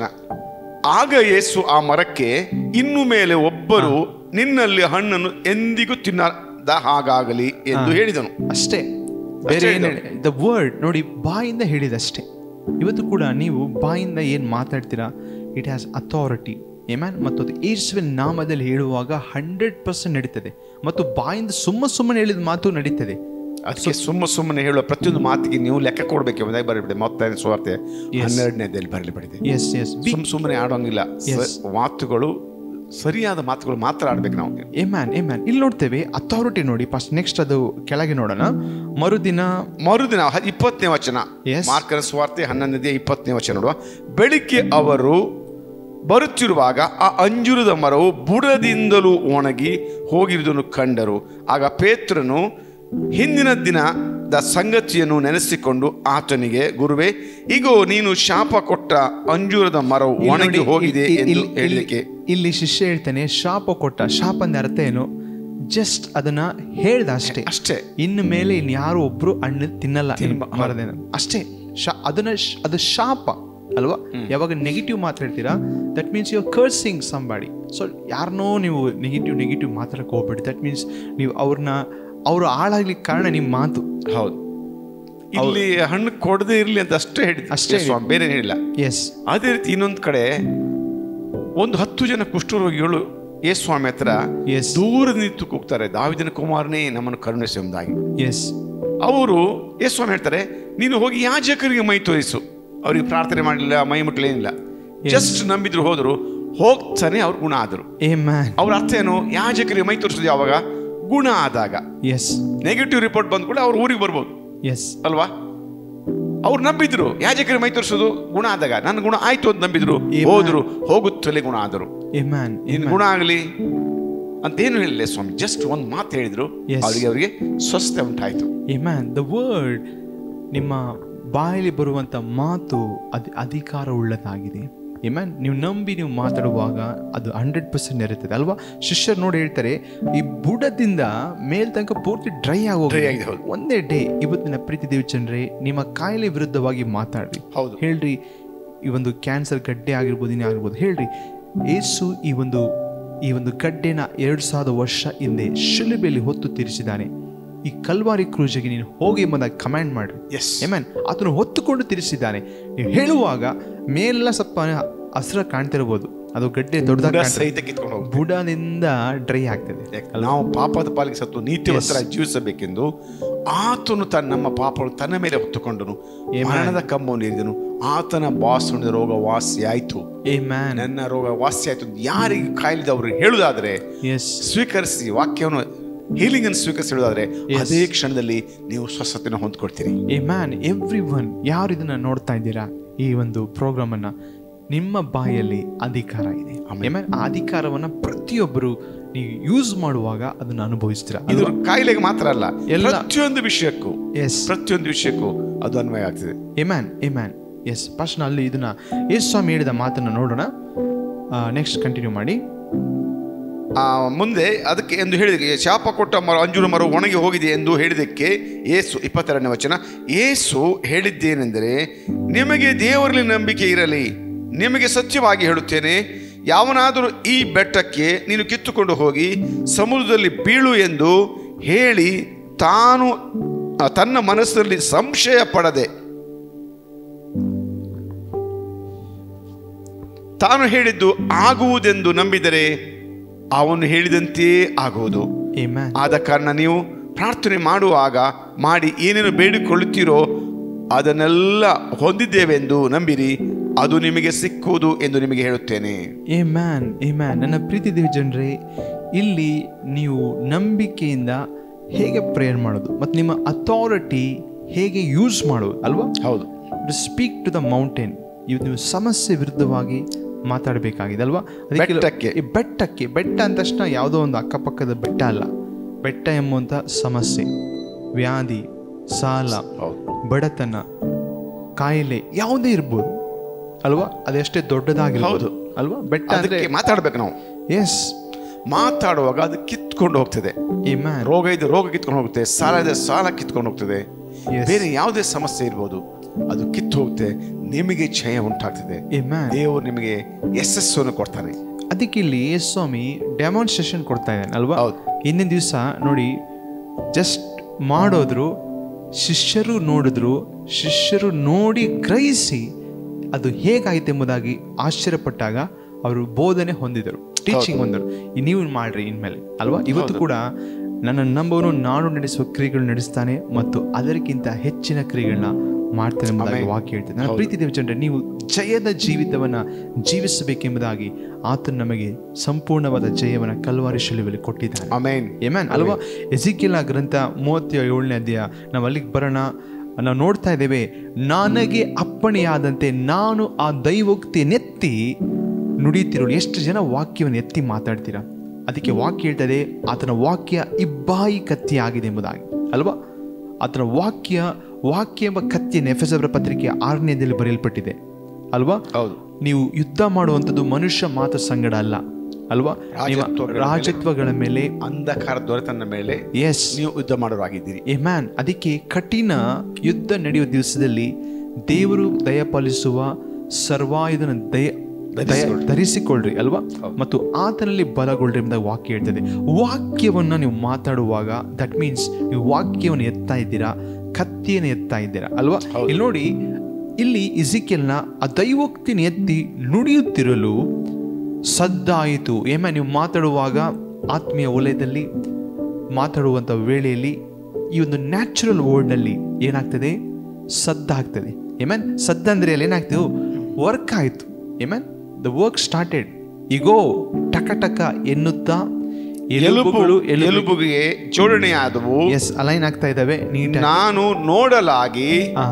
ಆಗ ಯೇಸು ಆ ಮರಕ್ಕೆ ಇನ್ನು ಮೇಲೆ ಒಬ್ಬರು ನಿನ್ನಲ್ಲಿ ಹಣ್ಣನ್ನು ಎಂದಿಗೂ ತಿನ್ನದ ಹಾಗಾಗಲಿ ಎಂದು ಹೇಳಿದನು ಅಷ್ಟೇ ಬೇರೆ ಏನು ದ ವರ್ಡ್ ನೋಡಿ ಬಾಯಿಂದ ಹೇಳಿದಷ್ಟೇ ಇವತ್ತು ಕೂಡ ನೀವು ಬಾಯಿಂದ ಏನು ಮಾತಾಡ್ತೀರಾ ಇಟ್ ಹ್ಯಾಸ್ ಅಥಾರಿಟಿ ಏಮ್ಯಾನ್ ಮತ್ತು ಅದು ಯೇಸುವಿನ ನಾಮದಲ್ಲಿ ಹೇಳುವಾಗ ಹಂಡ್ರೆಡ್ ಪರ್ಸೆಂಟ್ ನಡೀತದೆ ಮತ್ತು ಬಾಯಿಂದ ಸುಮ್ಮ ಸುಮ್ಮನೆ ಹೇಳಿದ ಮಾತು ನಡೀತದೆ ಅದಕ್ಕೆ ಸುಮ್ಮ ಸುಮ್ಮನೆ ಹೇಳುವ ಪ್ರತಿಯೊಂದು ಮಾತಿಗೆ ನೀವು ಲೆಕ್ಕ ಕೊಡಬೇಕು ಎಂಬುದಾಗಿ ಬರಲಿದೆ ಮೊತ್ತನೇ ಸುವಾರ್ತೆ ಹನ್ನೆರಡನೇದಲ್ಲಿ ಬರಲಿಪಡಿದೆ ಎಸ್ ಎಸ್ ಸುಮ್ ಸುಮ್ಮನೆ ಆಡೋಂಗಿಲ್ಲ ಸ- ಮಾತುಗಳು ಸರಿಯಾದ ಮಾತುಗಳು ಮಾತ್ರ ಆಡ್ಬೇಕು ನಾವು ಎ ಮ್ಯಾನ್ ಎ ಮ್ಯಾನ್ ಇಲ್ಲಿ ನೋಡ್ತೇವೆ ಅಥಾರಿಟಿ ನೋಡಿ ಫಸ್ಟ್ ನೆಕ್ಸ್ಟ್ ಅದು ಕೆಳಗೆ ನೋಡೋಣ ಮರುದಿನ ಮರುದಿನ ಹ- ಇಪ್ಪತ್ತನೇ ವಚನ Yes. ಮಾರ್ಕನ ಸುವಾರ್ತೆ ಹನ್ನೊಂದನೇ ಇಪ್ಪತ್ತನೇ ವಚನ ನೋಡುವ ಬೆಳಿಗ್ಗೆ ಅವರು ಬರುತ್ತಿರುವಾಗ ಆ ಅಂಜುರದ ಮರವು ಬುಡದಿಂದಲೂ ಒಣಗಿ ಹೋಗಿರುವುದನ್ನು ಕಂಡರು ಆಗ ಪೇತ್ರನು ಹಿಂದಿನ ದಿನದ ಸಂಗತಿಯನ್ನು ನೆನೆಸಿಕೊಂಡು ಆತನಿಗೆ ಗುರುವೇ ಈಗೋ ನೀನು ಶಾಪ ಕೊಟ್ಟ ಅಂಜೂರದ ಮರವು ಇಲ್ಲಿ ಒಣಗಿ ನೋಡಿ, ಹೋಗಿದೆ ಇ- ಇ- ಎಂದು ಇಲ್ಲಿ- ಹೇಳಲಿಕ್ಕೆ ಇಲ್ಲಿ ಶಿಷ್ಯ ಹೇಳ್ತಾನೆ ಶಾಪ ಕೊಟ್ಟ ಶಾಪ ಅಂದ್ರೆ ಅರ್ಥ ಏನು ಜಸ್ಟ್ ಅದನ್ನ ಹೇಳ್ದ ಅಷ್ಟೇ ಅಷ್ಟೇ ಇನ್ನು ಮೇಲೆ ಇನ್ಯಾರು ಒಬ್ರು ಹಣ್ಣು ತಿನ್ನಲ್ಲ ತಿನ್ಬ- ಮರದೇನ ಅಷ್ಟೇ ಶಾ- ಅದನ್ನ ಶ್- ಅದು ಶಾಪ ಅಲ್ವಾ ಯಾವಾಗ ನೆಗೆಟಿವ್ ಮಾತಾಡ್ತೀರಾ that means you cursing somebody so ಯಾರನ್ನೋ ನೀವು ನೆಗೆಟಿವ್ ನೆಗೆಟಿವ್ ಮಾತಾಡಕ್ಕೆ ಹೋಗ್ಬೇಡಿ ದಟ್ ಮೀನ್ಸ್ ನೀವು ಅವ್ರನ್ನ ಅವರು ಹಾಳಾಗ್ಲಿಕ್ಕೆ ಕಾರಣ ನಿಮ್ಮ ಮಾತು ಹೌದು ಇಲ್ಲಿ ಹಣ್ಣು ಕೊಡದೇ ಇರಲಿ ಅಂತ ಅಷ್ಟೇ ಹೇಳಿ ಅಷ್ಟೇ ಸ್ವಾಮಿ ಬೇರೆ ಹೇಳಿಲ್ಲ ಎಸ್ ಅದೇ ರೀತಿ ಇನ್ನೊಂದು ಕಡೆ ಒಂದು ಹತ್ತು ಜನ ಕುಷ್ಠರೋಗಿಗಳು ಯೇಸು ಸ್ವಾಮಿ ಹತ್ರ ಎಸ್ ದೂರ ನಿಂತು ಕೂಗ್ತಾರೆ ದಾವಿದನ ಕುಮಾರನೇ ನಮ್ಮನ್ನು ಕರುಣಿಸು ಎಂಬುದಾಗಿ ಎಸ್ ಅವರು ಯೇಸು ಸ್ವಾಮಿ ಹೇಳ್ತಾರೆ ನೀನು ಹೋಗಿ ಯಾಜಕರಿಗೆ ಮೈ ತೋರಿಸು ಅವರಿಗೆ ಪ್ರಾರ್ಥನೆ ಮಾಡಲಿಲ್ಲ ಮೈ ಮುಟ್ಲೇನಿಲ್ಲ ಜಸ್ಟ್ ನಂಬಿದ್ರು ಹೋದ್ರು ಹೋಗ್ತಾನೆ ಅವ್ರು ಗುಣ ಆದರು ಎ ಮ್ಯಾನ್ ಅವ್ರ ಅರ್ಥ ಏನು ಯಾಜಕರಿಗೆ ಮೈ ತೋರಿಸೋದು ಯಾವಾಗ ಗುಣ ಆದಾಗ ಎಸ್ ನೆಗೆಟಿವ್ ರಿಪೋರ್ಟ್ ಬಂದ ಕೂಡ ಅವ್ರು ಊರಿಗೆ ಬರ್ಬೋದು ಎಸ್ ಅಲ್ವಾ ಅವ್ರು ನಂಬಿದ್ರು ಯಾಜಕರಿಗೆ ಮೈ ತೋರಿಸೋದು ಗುಣ ಆದಾಗ ನನ್ನ ಗುಣ ಆಯ್ತು ಅಂತ ನಂಬಿದ್ರು Amen. ಹೋದ್ರು ಹೋಗುತ್ತಲೇ ಗುಣ ಆದರು ಎ ಮ್ಯಾನ್ ನಿನ್ ಗುಣ ಆಗಲಿ ಅಂತೇನು ಹೇಳಿಲ್ಲ ಸ್ವಾಮಿ ಜಸ್ಟ್ ಒಂದು ಮಾತು ಹೇಳಿದ್ರು Yes. ಅವರಿಗೆ ಅವರಿಗೆ ಸ್ವಸ್ಥ ಉಂಟಾಯ್ತು ಎ ಮ್ಯಾನ್ ದ ವರ್ಡ್ ನಿಮ್ಮ ಬಾಯಲ್ಲಿ ಬರುವಂಥ ಮಾತು ಅದು ಅಧಿಕಾರ ಉಳ್ಳದಾಗಿದೆ ಎ ಮ್ಯಾನ್ ನೀವು ನಂಬಿ ನೀವು ಮಾತಾಡುವಾಗ ಅದು ಹಂಡ್ರೆಡ್ ಪರ್ಸೆಂಟ್ ಇರುತ್ತದೆ ಅಲ್ವಾ ಶಿಷ್ಯರು ನೋಡಿ ಹೇಳ್ತಾರೆ ಈ ಬುಡದಿಂದ ಮೇಲ್ ತನಕ ಪೂರ್ತಿ ಡ್ರೈ Dry ಆಗೋಗಿ ಆಗಿದೆ, ಹೌದು. ಒಂದೇ ಡೇ ಇವತ್ತಿನ ಪ್ರೀತಿ ದೇವಚಂದ್ರೆ ನಿಮ್ಮ ಕಾಯಿಲೆ ವಿರುದ್ಧವಾಗಿ ಮಾತಾಡ್ರಿ ಹೌದು. ಹೇಳ್ರಿ ಈ ಒಂದು ಕ್ಯಾನ್ಸರ್ ಗಡ್ಡೆ ಆಗಿರ್ಬೋದು ಇನ್ನೇ ಆಗಿರ್ಬೋದು ಹೇಳ್ರಿ ಏಸು ಈ ಒಂದು ಈ ಒಂದು ಗಡ್ಡೆನ ಎರಡು ಸಾವಿರ ವರ್ಷ ಹಿಂದೆ ಶಿಲುಬೆಯಲ್ಲಿ ಹೊತ್ತು ತೀರಿಸಿದ್ದಾನೆ ಈ ಕಲ್ವಾರಿ ಕ್ರೂಜಿಗೆ ನೀನು ಹೋಗಿ ಎಂಬುದಾಗಿ ಕಮಾಂಡ್ ಮಾಡ್ರಿ ಎಸ್ ಎಮನ್ ಆತನು ಹೊತ್ತುಕೊಂಡು ತಿರುಗಿಸಿದ್ದಾನೆ ನೀವು ಹೇಳುವಾಗ ಮೇಲೆಲ್ಲ ಸ್ವಲ್ಪ ಹಸಿರ ಕಾಣ್ತಿರ್ಬೋದು ಅದು ಗಡ್ಡೆ ದೊಡ್ಡದಾಗಿ ಕಾಣ್ತಿರುತ್ತೆ. ಸಹಿತ ಕಿತ್ಕೊಂಡು ಹೋಗ್ಬೇಕು ಬುಡದಿಂದ ಡ್ರೈ ಆಗ್ತದೆ ಯಾಕೆ ನಾವು ಪಾಪದ ಪಾಲಿಗೆ ಸತ್ತು ನೀತಿವಂತರ ಜೀವಿಸಬೇಕೆಂದು ಆತನು ತನ್ನ ನಮ್ಮ ಪಾಪಗಳು ತನ್ನ ಮೇಲೆ ಹೊತ್ತುಕೊಂಡನು ಮರಣದ ಕಂಬವನ್ನು ಏರಿದನು ಆತನ ಬಾಸುಣಿದ ರೋಗ ವಾಸಿ ಆಯ್ತು ಏ ಮ್ಯಾನ್ ನನ್ನ ರೋಗ ವಾಸಿ ಆಯ್ತು ಅಂತ ಯಾರಿಗೆ ಕಾಯಿಲಿದವರು ಹೇಳುದಾದ್ರೆ ಎಸ್ ಸ್ವೀಕರಿಸಿ ವಾಕ್ಯವನ್ನು ಹೀಲಿಂಗ್ ಅನ್ನು ಸ್ವೀಕರಿಸಿ ಹೇಳುದಾದ್ರೆ ಅದೇ ಕ್ಷಣದಲ್ಲಿ ನೀವು ಸ್ವಸ್ಥತೆನ ಹೊಂದ್ಕೊಳ್ತೀರಿ ಎ ಮ್ಯಾನ್ ಎವ್ರಿ ಒನ್ ಯಾರು ಇದನ್ನ ನೋಡ್ತಾ ಇದ್ದೀರಾ ಈ ಒಂದು ಪ್ರೋಗ್ರಾಮ್ ಅನ್ನ ನಿಮ್ಮ ಬಾಯಲ್ಲಿ ಅಧಿಕಾರ ಇದೆ Amen. Amen. ಆ ಅಧಿಕಾರವನ್ನ ಪ್ರತಿಯೊಬ್ಬರು ನೀವು ಯೂಸ್ ಮಾಡುವಾಗ ಅದನ್ನ ಅನುಭವಿಸ್ತೀರಾ ಇದು ಕಾಯಿಲೆಗೆ ಮಾತ್ರ ಅಲ್ಲ ಎಲ್ಲ- ಪ್ರತಿಯೊಂದು ವಿಷಯಕ್ಕೂ ಎಸ್ ಪ್ರತಿಯೊಂದು ವಿಷಯಕ್ಕೂ ಅದು ಅನ್ವಯ ಆಗ್ತದೆ ಎಮ್ಯಾನ್ ಎಮ್ಯಾನ್ ಎಸ್ ಫಸ್ಟ್ ಅಲ್ಲಿ ಇದನ್ನ ಯೇಸು ಸ್ವಾಮಿ ಹೇಳಿದ ಮಾತನ್ನು ನೋಡೋಣ ನೆಕ್ಸ್ಟ್ ಕಂಟಿನ್ಯೂ ಮಾಡಿ ಆ, ಮುಂದೆ ಅದಕ್ಕೆ ಎಂದು ಹೇಳಿದ ಶಾಪ ಕೊಟ್ಟ ಮರ ಅಂಜೂರ ಮರ ಒಣಗಿ ಹೋಗಿದೆ ಎಂದು ಹೇಳಿದಕ್ಕೆ ಏಸು ಇಪ್ಪತ್ತೆರಡನೇ ವಚನ ಏಸು ಹೇಳಿದ್ದೇನೆಂದರೆ ನಿಮಗೆ ದೇವರಲ್ಲಿ ನಂಬಿಕೆ ಇರಲಿ ನಿಮಗೆ ಸತ್ಯವಾಗಿ ಹೇಳುತ್ತೇನೆ ಯಾವನಾದರೂ ಈ ಬೆಟ್ಟಕ್ಕೆ ನೀನು ಕಿತ್ತುಕೊಂಡು ಹೋಗಿ ಸಮುದ್ರದಲ್ಲಿ ಬೀಳು ಎಂದು ಹೇಳಿ ತಾನು ಆ, ತನ್ನ ಮನಸ್ಸಿನಲ್ಲಿ ಸಂಶಯ ಪಡದೆ ತಾನು ಹೇಳಿದ್ದು ಆಗುವುದೆಂದು ನಂಬಿದರೆ ಅವನು ಹೇಳಿದಂತೆಯೇ ಆಗುವುದು Amen. ಆದ ಕಾರಣ ನೀವು ಪ್ರಾರ್ಥನೆ ಮಾಡುವಾಗ ಮಾಡಿ ಏನೇನು ಬೇಡಿಕೊಳ್ಳುತ್ತೀರೋ ಅದನ್ನೆಲ್ಲ ಹೊಂದಿದ್ದೇವೆಂದು ನಂಬಿರಿ ಅದು ನಿಮಗೆ ಸಿಕ್ಕುವುದು ಎಂದು ನಿಮಗೆ ಹೇಳುತ್ತೇನೆ ಏ ಮ್ಯಾನ್ ಏ ಮ್ಯಾನ್ ನನ್ನ ಪ್ರೀತಿ ದೇವಿ ಜನರೇ ಇಲ್ಲಿ ನೀವು ನಂಬಿಕೆಯಿಂದ ಹೇಗೆ ಪ್ರೇಯರ್ ಮಾಡೋದು ಮತ್ತು ನಿಮ್ಮ ಅಥಾರಿಟಿ ಹೇಗೆ ಯೂಸ್ ಮಾಡೋದು ಅಲ್ವಾ ಹೌದು ಸ್ಪೀಕ್ ಟು ದ ಮೌಂಟೇನ್ ಇವತ್ತು ನೀವು ಸಮಸ್ಯೆ ವಿರುದ್ಧವಾಗಿ ಮಾತಾಡಬೇಕಾಗಿದೆ ಅಲ್ವಾ ಅದಕ್ಕೆ ಬೆಟ್ಟಕ್ಕೆ. ಈ ಬೆಟ್ಟಕ್ಕೆ ಬೆಟ್ಟ ಅಂದ ತಕ್ಷಣ ಯಾವುದೋ ಒಂದು ಅಕ್ಕಪಕ್ಕದ ಬೆಟ್ಟ ಅಲ್ಲ ಬೆಟ್ಟ ಎಂಬುವಂಥ ಸಮಸ್ಯೆ ವ್ಯಾಧಿ ಸಾಲ ಹೌದು ಬಡತನ ಕಾಯಿಲೆ ಯಾವುದೇ ಇರ್ಬೋದು ಅಲ್ವಾ ಅದೆಷ್ಟೇ ದೊಡ್ಡದಾಗಿರ್ಬೋದು ಅಲ್ವಾ ಬೆಟ್ಟ ಅಂದ್ರೆ ಅದಕ್ಕೆ ಮಾತಾಡ್ಬೇಕು ನಾವು ಎಸ್ ಮಾತಾಡುವಾಗ ಅದು ಕಿತ್ಕೊಂಡು ಹೋಗ್ತದೆ ಎ ಮ್ಯಾನ್ ರೋಗ ಇದೆ ರೋಗ ಕಿತ್ಕೊಂಡು ಹೋಗುತ್ತೆ ಸಾಲ ಇದೆ ಸಾಲ ಕಿತ್ಕೊಂಡು ಹೋಗ್ತದೆ Yes. ಬೇರೆ ಯಾವುದೇ ಸಮಸ್ಯೆ ಇರ್ಬೋದು ಅದು ಕಿತ್ತು ಹೋಗುತ್ತೆ ನಿಮಗೆ ಜಯ ಉಂಟಾಗ್ತದೆ ಎ ಮ್ಯಾನ್ ದೇವರು ನಿಮಗೆ ಯಶಸ್ಸನ್ನು ಕೊಡ್ತಾನೆ ಅದಕ್ಕೆ ಇಲ್ಲಿ ಯೇಸು ಸ್ವಾಮಿ ಡೆಮಾನ್ಸ್ಟ್ರೇಷನ್ ಕೊಡ್ತಾ ಇದ್ದಾನೆ ಅಲ್ವಾ ಹೌದು. ಹಿಂದಿನ ದಿವಸ ನೋಡಿ ಜಸ್ಟ್ ಮಾಡೋದ್ರು ಶಿಷ್ಯರು ನೋಡಿದ್ರು ಶಿಷ್ಯರು ನೋಡಿ ಗ್ರಹಿಸಿ ಅದು ಹೇಗಾಯ್ತು ಎಂಬುದಾಗಿ ಆಶ್ಚರ್ಯಪಟ್ಟಾಗ ಅವರು ಬೋಧನೆ ಹೊಂದಿದರು ಟೀಚಿಂಗ್ ಹೊಂದರು ಈ ನೀವು ಮಾಡ್ರಿ ಇನ್ಮೇಲೆ ಅಲ್ವಾ ಇವತ್ತು ಕೂಡ ನನ್ನ ನಂಬುವನು ನಾನು ನಡೆಸುವ ಕ್ರಿಯೆಗಳು ನಡೆಸ್ತಾನೆ ಮತ್ತು ಅದಕ್ಕಿಂತ ಹೆಚ್ಚಿನ ಕ್ರಿಯೆಗಳನ್ನ ಮಾಡ್ತಾನೆ ಎಂಬುದಾಗಿ ವಾಕ್ಯ ಹೇಳ್ತದೆ ನನ್ನ ಪ್ರೀತಿ ದೇವ ಜನರೇ ನೀವು ಜಯದ ಜೀವಿತವನ್ನ ಜೀವಿಸಬೇಕೆಂಬುದಾಗಿ ಆತನು ನಮಗೆ ಸಂಪೂರ್ಣವಾದ ಜಯವನ್ನ ಕಲ್ವಾರಿ ಶಿಲುಬೆಯಲ್ಲಿ ಕೊಟ್ಟಿದ್ದಾನೆ ಅಮೇನ್ ಏಮ್ಯಾನ್ ಅಲ್ವಾ ಎಜಿಕಿಲ ಗ್ರಂಥ ಮೂವತ್ತ ಏಳನೇ ಅಧ್ಯಾಯ ನಾವು ಅಲ್ಲಿಗೆ ಬರೋಣ ನಾವು ನೋಡ್ತಾ ಇದ್ದೇವೆ ನನಗೆ ಅಪ್ಪಣೆಯಾದಂತೆ ನಾನು ಆ ದೈವೋಕ್ತಿಯನ್ನೆತ್ತಿ ನುಡಿತಿರೋಳು ಎಷ್ಟು ಜನ ವಾಕ್ಯವನ್ನು ಎತ್ತಿ ಮಾತಾಡ್ತೀರಾ ಅದಕ್ಕೆ ವಾಕ್ಯ ಹೇಳ್ತದೆ ಆತನ ವಾಕ್ಯ ಇಬ್ಬಾಯಿ ಕತ್ತಿ ಆಗಿದೆ ಎಂಬುದಾಗಿ ಅಲ್ವಾ ಆತನ ವಾಕ್ಯ ವಾಕ್ಯ ಎಂಬ ಕತ್ತಿಯನ್ನು ಎಫ್ ಎಸ್ ಅವರ ಪತ್ರಿಕೆ ಆರನೇದಲ್ಲಿ ಬರೆಯಲ್ಪಟ್ಟಿದೆ ಅಲ್ವಾ ಹೌದು ನೀವು ಯುದ್ಧ ಮಾಡುವಂಥದ್ದು ಮನುಷ್ಯ ಮಾತು ಸಂಗಡ ಅಲ್ಲ ಅಲ್ವಾ ನಿಮ್ಮ ರಾಜತ್ವಗಳ ರಾಜತ್ವಗಳ ಮೇಲೆ ಅಂಧಕಾರ ದೊರೆತನ ಮೇಲೆ ಎಸ್ ನೀವು ಯುದ್ಧ ಮಾಡೋರಾಗಿದ್ದೀರಿ ಎ ಮ್ಯಾನ್ ಅದಕ್ಕೆ ಕಠಿಣ ಯುದ್ಧ ನಡೆಯುವ ದಿವಸದಲ್ಲಿ ದೇವರು ದಯಪಾಲಿಸುವ ಸರ್ವಾಯುಧನ ದಯ ದಯ- ಧರಿಸಿಕೊಳ್ಳ್ರಿ ಅಲ್ವಾ ಮತ್ತು ಆತನಲ್ಲಿ ಬಲಗೊಳ್ರಿ ಎಂಬ ವಾಕ್ಯ ಹೇಳ್ತದೆ ವಾಕ್ಯವನ್ನ ನೀವು ಮಾತಾಡುವಾಗ ದಟ್ ಮೀನ್ಸ್ ನೀವು ವಾಕ್ಯವನ್ನು ಎತ್ತಾ ಇದ್ದೀರಾ ಕತ್ತಿಯನ್ನು ಎತ್ತಾ ಇದ್ದೀರಾ ಅಲ್ವಾ ಇಲ್ಲಿ ನೋಡಿ ಇಲ್ಲಿ ಇಸಿಕೆಲ್ನ ಆ ದೈವೋಕ್ತಿನ ಎತ್ತಿ ನುಡಿಯುತ್ತಿರಲು ಸದ್ದಾಯಿತು ಏಮ ನೀವು ಮಾತಾಡುವಾಗ ಆತ್ಮೀಯ ವಲಯದಲ್ಲಿ ಮಾತಾಡುವಂಥ ವೇಳೆಯಲ್ಲಿ ಈ ಒಂದು ನ್ಯಾಚುರಲ್ ವರ್ಡ್ನಲ್ಲಿ ಏನಾಗ್ತದೆ ಸದ್ದಾಗ್ತದೆ ಏಮನ್ ಸದ್ದ ಅಂದ್ರೆ ಅಲ್ಲಿ ಏನಾಗ್ತದೆ ವರ್ಕ್ ಆಯಿತು ಏಮನ್ ದ ವರ್ಕ್ ಸ್ಟಾರ್ಟೆಡ್ ಈಗೋ ಟಕ ಟಕ ಎನ್ನುತ್ತಾ ಎಲುಬು ಎಲುಬುಗಳು ಎಲುಬು ಎಲುಬುಗೆ ಜೋಡಣೆಯಾದವು ಎಸ್ ಅಲೈನ್ ಆಗ್ತಾ ಇದ್ದಾವೆ ನೀಟ್ ನಾನು ನೋಡಲಾಗಿ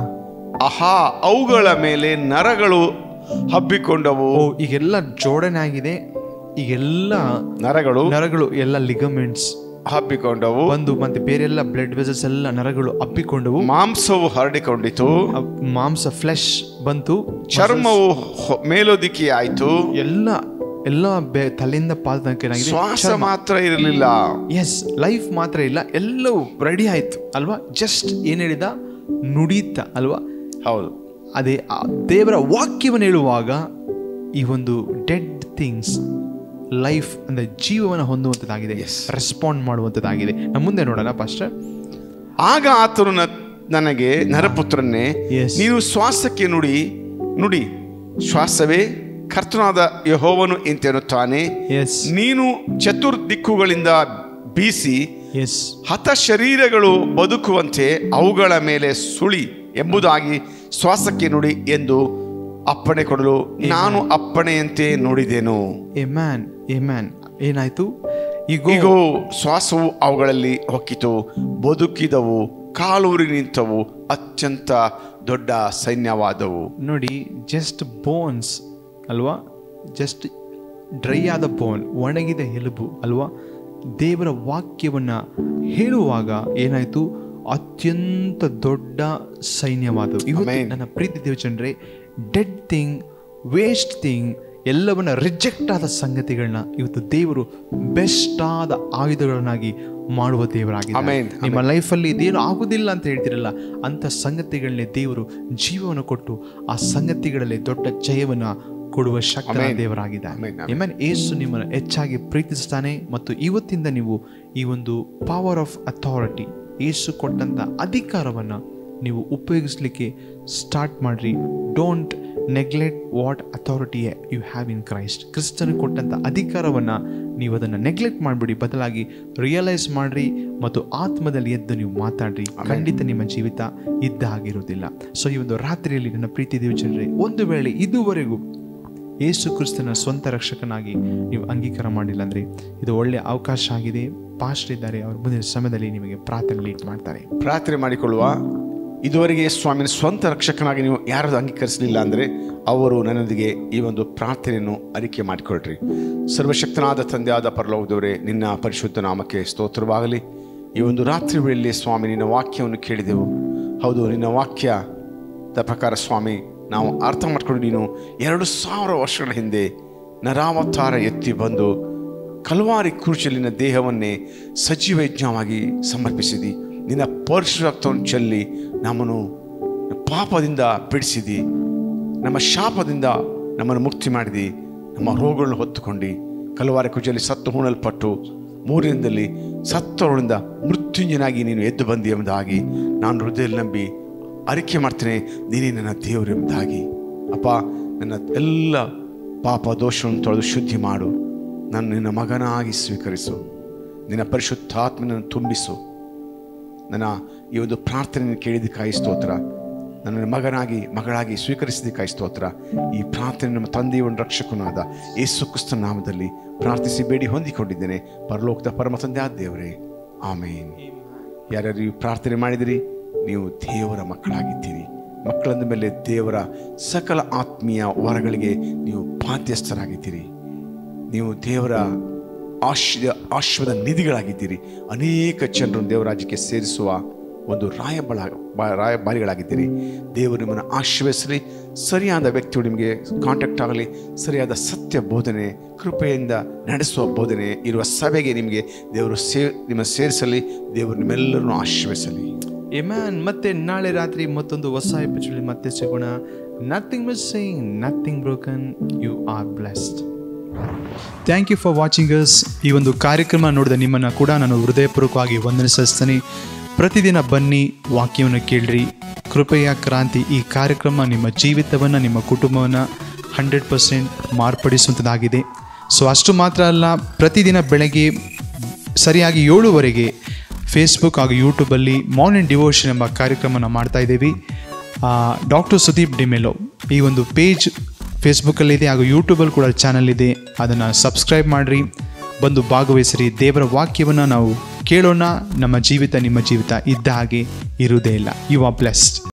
ಆಹಾ ಅವುಗಳ ಮೇಲೆ ನರಗಳು ಹಬ್ಬಿಕೊಂಡವು ಓ ಈಗೆಲ್ಲ ಜೋಡಣೆ ಆಗಿದೆ ಈಗೆಲ್ಲ ನರಗಳು ನರಗಳು ಎಲ್ಲ ಲಿಗಮೆಂಟ್ಸ್ ಹಬ್ಬಿಕೊಂಡವು ಬಂದು ಮತ್ತೆ ಬೇರೆಲ್ಲ ಬ್ಲಡ್ ವೆಸಲ್ಸ್ ಎಲ್ಲ ನರಗಳು ಅಪ್ಪಿಕೊಂಡವು ಮಾಂಸವು ಹರಡಿಕೊಂಡಿತು ಆ ಮಾಂಸ ಫ್ಲೆಶ್ ಬಂತು ಚರ್ಮವು ಹೊ- ಮೇಲೊದಿಕೆ ಆಯ್ತು ಎಲ್ಲ ಎಲ್ಲ ಬೆ- ತಲೆಯಿಂದ ಪಾದ ತನಕ ಏನಾಗಿದೆ ಶ್ವಾಸ ಮಾತ್ರ ಇರಲಿಲ್ಲ ಎಸ್ ಲೈಫ್ ಮಾತ್ರ ಇಲ್ಲ ಎಲ್ಲವೂ ರೆಡಿ ಆಯ್ತು ಅಲ್ವಾ ಜಸ್ಟ್ ಏನ್ ಹೇಳಿದ ನುಡಿತ ಅಲ್ವಾ ಹೌದು ಅದೇ ಆ ದೇವರ ವಾಕ್ಯವನ್ನು ಹೇಳುವಾಗ ಈ ಒಂದು ಡೆಡ್ ಥಿಂಗ್ಸ್ ಲೈಫ್ ಅಂದ್ರೆ ಜೀವವನ್ನು ಹೊಂದುವಂಥದ್ದಾಗಿದೆ ರೆಸ್ಪಾಂಡ್ ಮಾಡುವಂಥದ್ದಾಗಿದೆ ನಮ್ಮ ಮುಂದೆ ನೋಡೋಣ ಪಾಸ್ಟರ್ ಆಗ ಆತನು ನ- ನನಗೆ ನರಪುತ್ರನ್ನೇ Yes. ನೀನು ಶ್ವಾಸಕ್ಕೆ ನುಡಿ ನುಡಿ ಶ್ವಾಸವೇ ಕರ್ತನಾದ ಯಹೋವನು ಎಂತೆನ್ನುತ್ತಾನೆ ಎಸ್ ನೀನು ಚತುರ್ದಿಕ್ಕುಗಳಿಂದ ಬೀಸಿ ಎಸ್ ಹತ ಶರೀರಗಳು ಬದುಕುವಂತೆ ಅವುಗಳ ಮೇಲೆ ಸುಳಿ ಎಂಬುದಾಗಿ ಶ್ವಾಸಕ್ಕೆ ನುಡಿ ಎಂದು ಅಪ್ಪಣೆ ಕೊಡಲು ನಾನು ಅಪ್ಪಣೆಯಂತೆ ನುಡಿದೆನು ಎ ಮ್ಯಾನ್ ಎ ಮ್ಯಾನ್ ಏನಾಯ್ತು ಈಗ ಈಗ ಶ್ವಾಸವು ಅವುಗಳಲ್ಲಿ ಹೊಕ್ಕಿತು ಬದುಕಿದವು ಕಾಲೂರಿ ನಿಂತವು ಅತ್ಯಂತ ದೊಡ್ಡ ಸೈನ್ಯವಾದವು ನೋಡಿ ಜಸ್ಟ್ ಬೋನ್ಸ್ ಅಲ್ವಾ ಜಸ್ಟ್ ಡ್ರೈ ಆದ ಬೋನ್ ಒಣಗಿದ ಎಲುಬು ಅಲ್ವಾ ದೇವರ ವಾಕ್ಯವನ್ನ ಹೇಳುವಾಗ ಏನಾಯ್ತು ಅತ್ಯಂತ ದೊಡ್ಡ ಸೈನ್ಯವಾದವು ಇವತ್ತು Amen. ನನ್ನ ಪ್ರೀತಿ ದೇವಚಂದ್ರೆ ಡೆಡ್ ಥಿಂಗ್ ವೇಸ್ಟ್ ಥಿಂಗ್ ಎಲ್ಲವನ್ನ ರಿಜೆಕ್ಟ್ ಆದ ಸಂಗತಿಗಳನ್ನ ಇವತ್ತು ದೇವರು ಬೆಸ್ಟ್ ಆದ ಆಯುಧಗಳನ್ನಾಗಿ ಮಾಡುವ ದೇವರಾಗಿದೆ Amen. ನಿಮ್ಮ ಲೈಫಲ್ಲಿ ಇದೇನು ಆಗುದಿಲ್ಲ ಅಂತ ಹೇಳ್ತಿರಲ್ಲ ಅಂತ ಸಂಗತಿಗಳನ್ನೇ ದೇವರು ಜೀವವನ್ನು ಕೊಟ್ಟು ಆ ಸಂಗತಿಗಳಲ್ಲಿ ದೊಡ್ಡ ಜಯವನ್ನ ಕೊಡುವ ಶಕ್ತ Amen. ದೇವರಾಗಿದ್ದಾನೆ Amen. Amen. ಏಸು ನಿಮ್ಮನ್ನು ಹೆಚ್ಚಾಗಿ ಪ್ರೀತಿಸ್ತಾನೆ ಮತ್ತು ಇವತ್ತಿಂದ ನೀವು ಈ ಒಂದು ಪವರ್ ಆಫ್ ಅಥಾರಿಟಿ ಏಸು ಕೊಟ್ಟಂತ ಅಧಿಕಾರವನ್ನ ನೀವು ಉಪಯೋಗಿಸ್ಲಿಕ್ಕೆ ಸ್ಟಾರ್ಟ್ ಮಾಡ್ರಿ don't neglect what authority you have in Christ ಕ್ರಿಸ್ತನಿಗೆ ಕೊಟ್ಟಂಥ ಅಧಿಕಾರವನ್ನು ನೀವು ಅದನ್ನು ನೆಗ್ಲೆಕ್ಟ್ ಮಾಡಿಬಿಡಿ ಬದಲಾಗಿ ರಿಯಲೈಸ್ ಮಾಡಿರಿ ಮತ್ತು ಆತ್ಮದಲ್ಲಿ ಎದ್ದು ನೀವು ಮಾತಾಡ್ರಿ ಖಂಡಿತ ನಿಮ್ಮ ಜೀವಿತ ಇದ್ದ ಹಾಗಿರುವುದಿಲ್ಲ ಸೊ ಈ ಒಂದು ರಾತ್ರಿಯಲ್ಲಿ ನನ್ನ ಪ್ರೀತಿ ದೇವಚಂದ್ರೆ ಒಂದು ವೇಳೆ ಇದುವರೆಗೂ ಯೇಸು ಕ್ರಿಸ್ತನ ಸ್ವಂತ ರಕ್ಷಕನಾಗಿ ನೀವು ಅಂಗೀಕಾರ ಮಾಡಿಲ್ಲ ಅಂದರೆ ಇದು ಒಳ್ಳೆಯ ಅವಕಾಶ ಆಗಿದೆ ಪಾಸ್ಟ್ ಇದ್ದಾರೆ ಅವ್ರ ಮುಂದಿನ ಸಮಯದಲ್ಲಿ ನಿಮಗೆ ಪ್ರಾರ್ಥನೆ ಲೀಟ್ ಮಾಡ್ತಾರೆ ಪ್ರಾರ್ಥನೆ ಮಾಡಿಕೊಳ್ಳುವ ಇದುವರೆಗೆ ಸ್ವಾಮಿನ ಸ್ವಂತ ರಕ್ಷಕನಾಗಿ ನೀವು ಯಾರು ಅಂಗೀಕರಿಸಲಿಲ್ಲ ಅಂದರೆ ಅವರು ನನ್ನೊಂದಿಗೆ ಈ ಒಂದು ಪ್ರಾರ್ಥನೆಯನ್ನು ಅರಿಕೆ ಮಾಡಿಕೊಳ್ಳ್ರಿ ಸರ್ವಶಕ್ತನಾದ ತಂದೆಯಾದ ಪರಲೋಕದವರೇ ನಿನ್ನ ಪರಿಶುದ್ಧ ನಾಮಕ್ಕೆ ಸ್ತೋತ್ರವಾಗಲಿ ಈ ಒಂದು ರಾತ್ರಿ ವೇಳೆಯಲ್ಲಿ ಸ್ವಾಮಿ ನಿನ್ನ ವಾಕ್ಯವನ್ನು ಕೇಳಿದೆವು ಹೌದು ನಿನ್ನ ವಾಕ್ಯದ ಪ್ರಕಾರ ಸ್ವಾಮಿ ನಾವು ಅರ್ಥ ಮಾಡ್ಕೊಂಡು ನೀನು ಎರಡು ಸಾವಿರ ವರ್ಷಗಳ ಹಿಂದೆ ನರಾವತಾರ ಎತ್ತಿ ಬಂದು ಕಲ್ವಾರಿ ಕುರ್ಚಿಯಲ್ಲಿನ ದೇಹವನ್ನೇ ಸಜೀವ ಯಜ್ಞವಾಗಿ ಸಮರ್ಪಿಸಿದಿ ನಿನ್ನ ಪರಿಶು ರಕ್ತವನ್ನು ಚೆಲ್ಲಿ ನಮ್ಮನ್ನು ಪಾಪದಿಂದ ಬಿಡಿಸಿದಿ ನಮ್ಮ ಶಾಪದಿಂದ ನಮ್ಮನ್ನು ಮುಕ್ತಿ ಮಾಡಿದಿ ನಮ್ಮ ರೋಗಗಳನ್ನು ಹೊತ್ತುಕೊಂಡು ಕಲ್ವಾರಿ ಕುರ್ಚಿಯಲ್ಲಿ ಸತ್ತು ಹೂಣಲ್ಪಟ್ಟು ಮೂರಿನಿಂದಲ್ಲಿ ಸತ್ತವರಿಂದ ಮೃತ್ಯುಂಜನಾಗಿ ನೀನು ಎದ್ದು ಬಂದಿ ಎಂಬುದಾಗಿ ನಾನು ಹೃದಯದಲ್ಲಿ ನಂಬಿ ಅರಿಕೆ ಮಾಡ್ತೇನೆ ನೀನೇ ನನ್ನ ದೇವರು ಎಂಬುದಾಗಿ ಅಪ್ಪ ನನ್ನ ಎಲ್ಲ ಪಾಪ ದೋಷವನ್ನು ತೊಳೆದು ಶುದ್ಧಿ ಮಾಡು ನಾನು ನಿನ್ನ ಮಗನಾಗಿ ಸ್ವೀಕರಿಸು ನಿನ್ನ ಪರಿಶುದ್ಧಾತ್ಮನನ್ನು ತುಂಬಿಸು ನನ್ನ ಈ ಒಂದು ಪ್ರಾರ್ಥನೆಯನ್ನು ಕೇಳಿದ್ದಕ್ಕಾಗಿ ಸ್ತೋತ್ರ ನನ್ನ ಮಗನಾಗಿ ಮಗಳಾಗಿ ಸ್ವೀಕರಿಸಿದ್ದಕ್ಕಾಗಿ ಸ್ತೋತ್ರ ಈ ಪ್ರಾರ್ಥನೆ ನಮ್ಮ ತಂದೆಯ ಒಂದು ರಕ್ಷಕನಾದ ಯೇಸು ಕ್ರಿಸ್ತನ ನಾಮದಲ್ಲಿ ಪ್ರಾರ್ಥಿಸಿ ಬೇಡಿ ಹೊಂದಿಕೊಂಡಿದ್ದೇನೆ ಪರಲೋಕದ ಪರಮ ತಂದೆ ಆದ ದೇವರೇ ಆಮೇನ್ ಯಾರ್ಯಾರು ಈ ಪ್ರಾರ್ಥನೆ ಮಾಡಿದಿರಿ ನೀವು ದೇವರ ಮಕ್ಕಳಾಗಿದ್ದೀರಿ ಮಕ್ಕಳಂದ ಮೇಲೆ ದೇವರ ಸಕಲ ಆತ್ಮೀಯ ವರಗಳಿಗೆ ನೀವು ಬಾಧ್ಯಸ್ಥರಾಗಿದ್ದೀರಿ ನೀವು ದೇವರ ಆಶ್ರ ಆಶ್ವದ ನಿಧಿಗಳಾಗಿದ್ದೀರಿ ಅನೇಕ ಜನರನ್ನು ದೇವರಾಜ್ಯಕ್ಕೆ ಸೇರಿಸುವ ಒಂದು ರಾಯಬಳ ಬ- ರಾಯಭಾರಿಗಳಾಗಿದ್ದೀರಿ ದೇವರು ನಿಮ್ಮನ್ನು ಆಶ್ರಯಿಸಲಿ ಸರಿಯಾದ ವ್ಯಕ್ತಿಗಳು ನಿಮಗೆ ಕಾಂಟ್ಯಾಕ್ಟ್ ಆಗಲಿ ಸರಿಯಾದ ಸತ್ಯ ಬೋಧನೆ ಕೃಪೆಯಿಂದ ನಡೆಸುವ ಬೋಧನೆ ಇರುವ ಸಭೆಗೆ ನಿಮಗೆ ದೇವರು ಸೇ ನಿಮ್ಮ ಸೇರಿಸಲಿ ದೇವರು ನಿಮ್ಮೆಲ್ಲರನ್ನು ಆಶ್ರಯಿಸಲಿ ಎಮ್ಯಾನ್ ಮತ್ತೆ ನಾಳೆ ರಾತ್ರಿ ಮತ್ತೊಂದು ಹೊಸ ಎಪಿಸೋಡ್ ಮತ್ತೆ ಸಿಗೋಣ nothing missing nothing broken you are blessed thank you for watching us ಈ ಒಂದು ಕಾರ್ಯಕ್ರಮ ನೋಡಿದ ನಿಮ್ಮನ್ನು ಕೂಡ ನಾನು ಹೃದಯಪೂರ್ವಕವಾಗಿ ವಂದನಿಸ್ತೀನಿ ಪ್ರತಿದಿನ ಬನ್ನಿ ವಾಕ್ಯವನ್ನು ಕೇಳ್ರಿ ಕೃಪೆಯ ಕ್ರಾಂತಿ ಈ ಕಾರ್ಯಕ್ರಮ ನಿಮ್ಮ ಜೀವಿತವನ್ನು ನಿಮ್ಮ ಕುಟುಂಬವನ್ನು ಹಂಡ್ರೆಡ್ ಪರ್ಸೆಂಟ್ ಮಾರ್ಪಡಿಸುವಂಥದ್ದಾಗಿದೆ ಸೊ ಅಷ್ಟು ಮಾತ್ರ ಅಲ್ಲ ಪ್ರತಿದಿನ ಬೆಳಗ್ಗೆ ಸರಿಯಾಗಿ ಏಳುವರೆಗೆ ಫೇಸ್ಬುಕ್ ಹಾಗೂ ಯೂಟ್ಯೂಬಲ್ಲಿ ಮಾರ್ನಿಂಗ್ ಡಿವೋಷನ್ ಎಂಬ ಕಾರ್ಯಕ್ರಮನ ಮಾಡ್ತಾ ಇದ್ದೀವಿ ಡಾಕ್ಟರ್ ಸುದೀಪ್ ಡಿಮೆಲೋ ಈ ಒಂದು ಪೇಜ್ ಫೇಸ್ಬುಕ್ಕಲ್ಲಿದೆ ಹಾಗೂ ಯೂಟ್ಯೂಬಲ್ಲಿ ಕೂಡ ಚಾನಲ್ ಇದೆ ಅದನ್ನು ಸಬ್ಸ್ಕ್ರೈಬ್ ಮಾಡಿರಿ ಬಂದು ಭಾಗವಹಿಸಿರಿ ದೇವರ ವಾಕ್ಯವನ್ನು ನಾವು ಕೇಳೋಣ ನಮ್ಮ ಜೀವಿತ ನಿಮ್ಮ ಜೀವಿತ ಇದ್ದ ಹಾಗೆ ಇರುವುದೇ ಇಲ್ಲ ಯು ಆರ್ ಬ್ಲೆಸ್ಡ್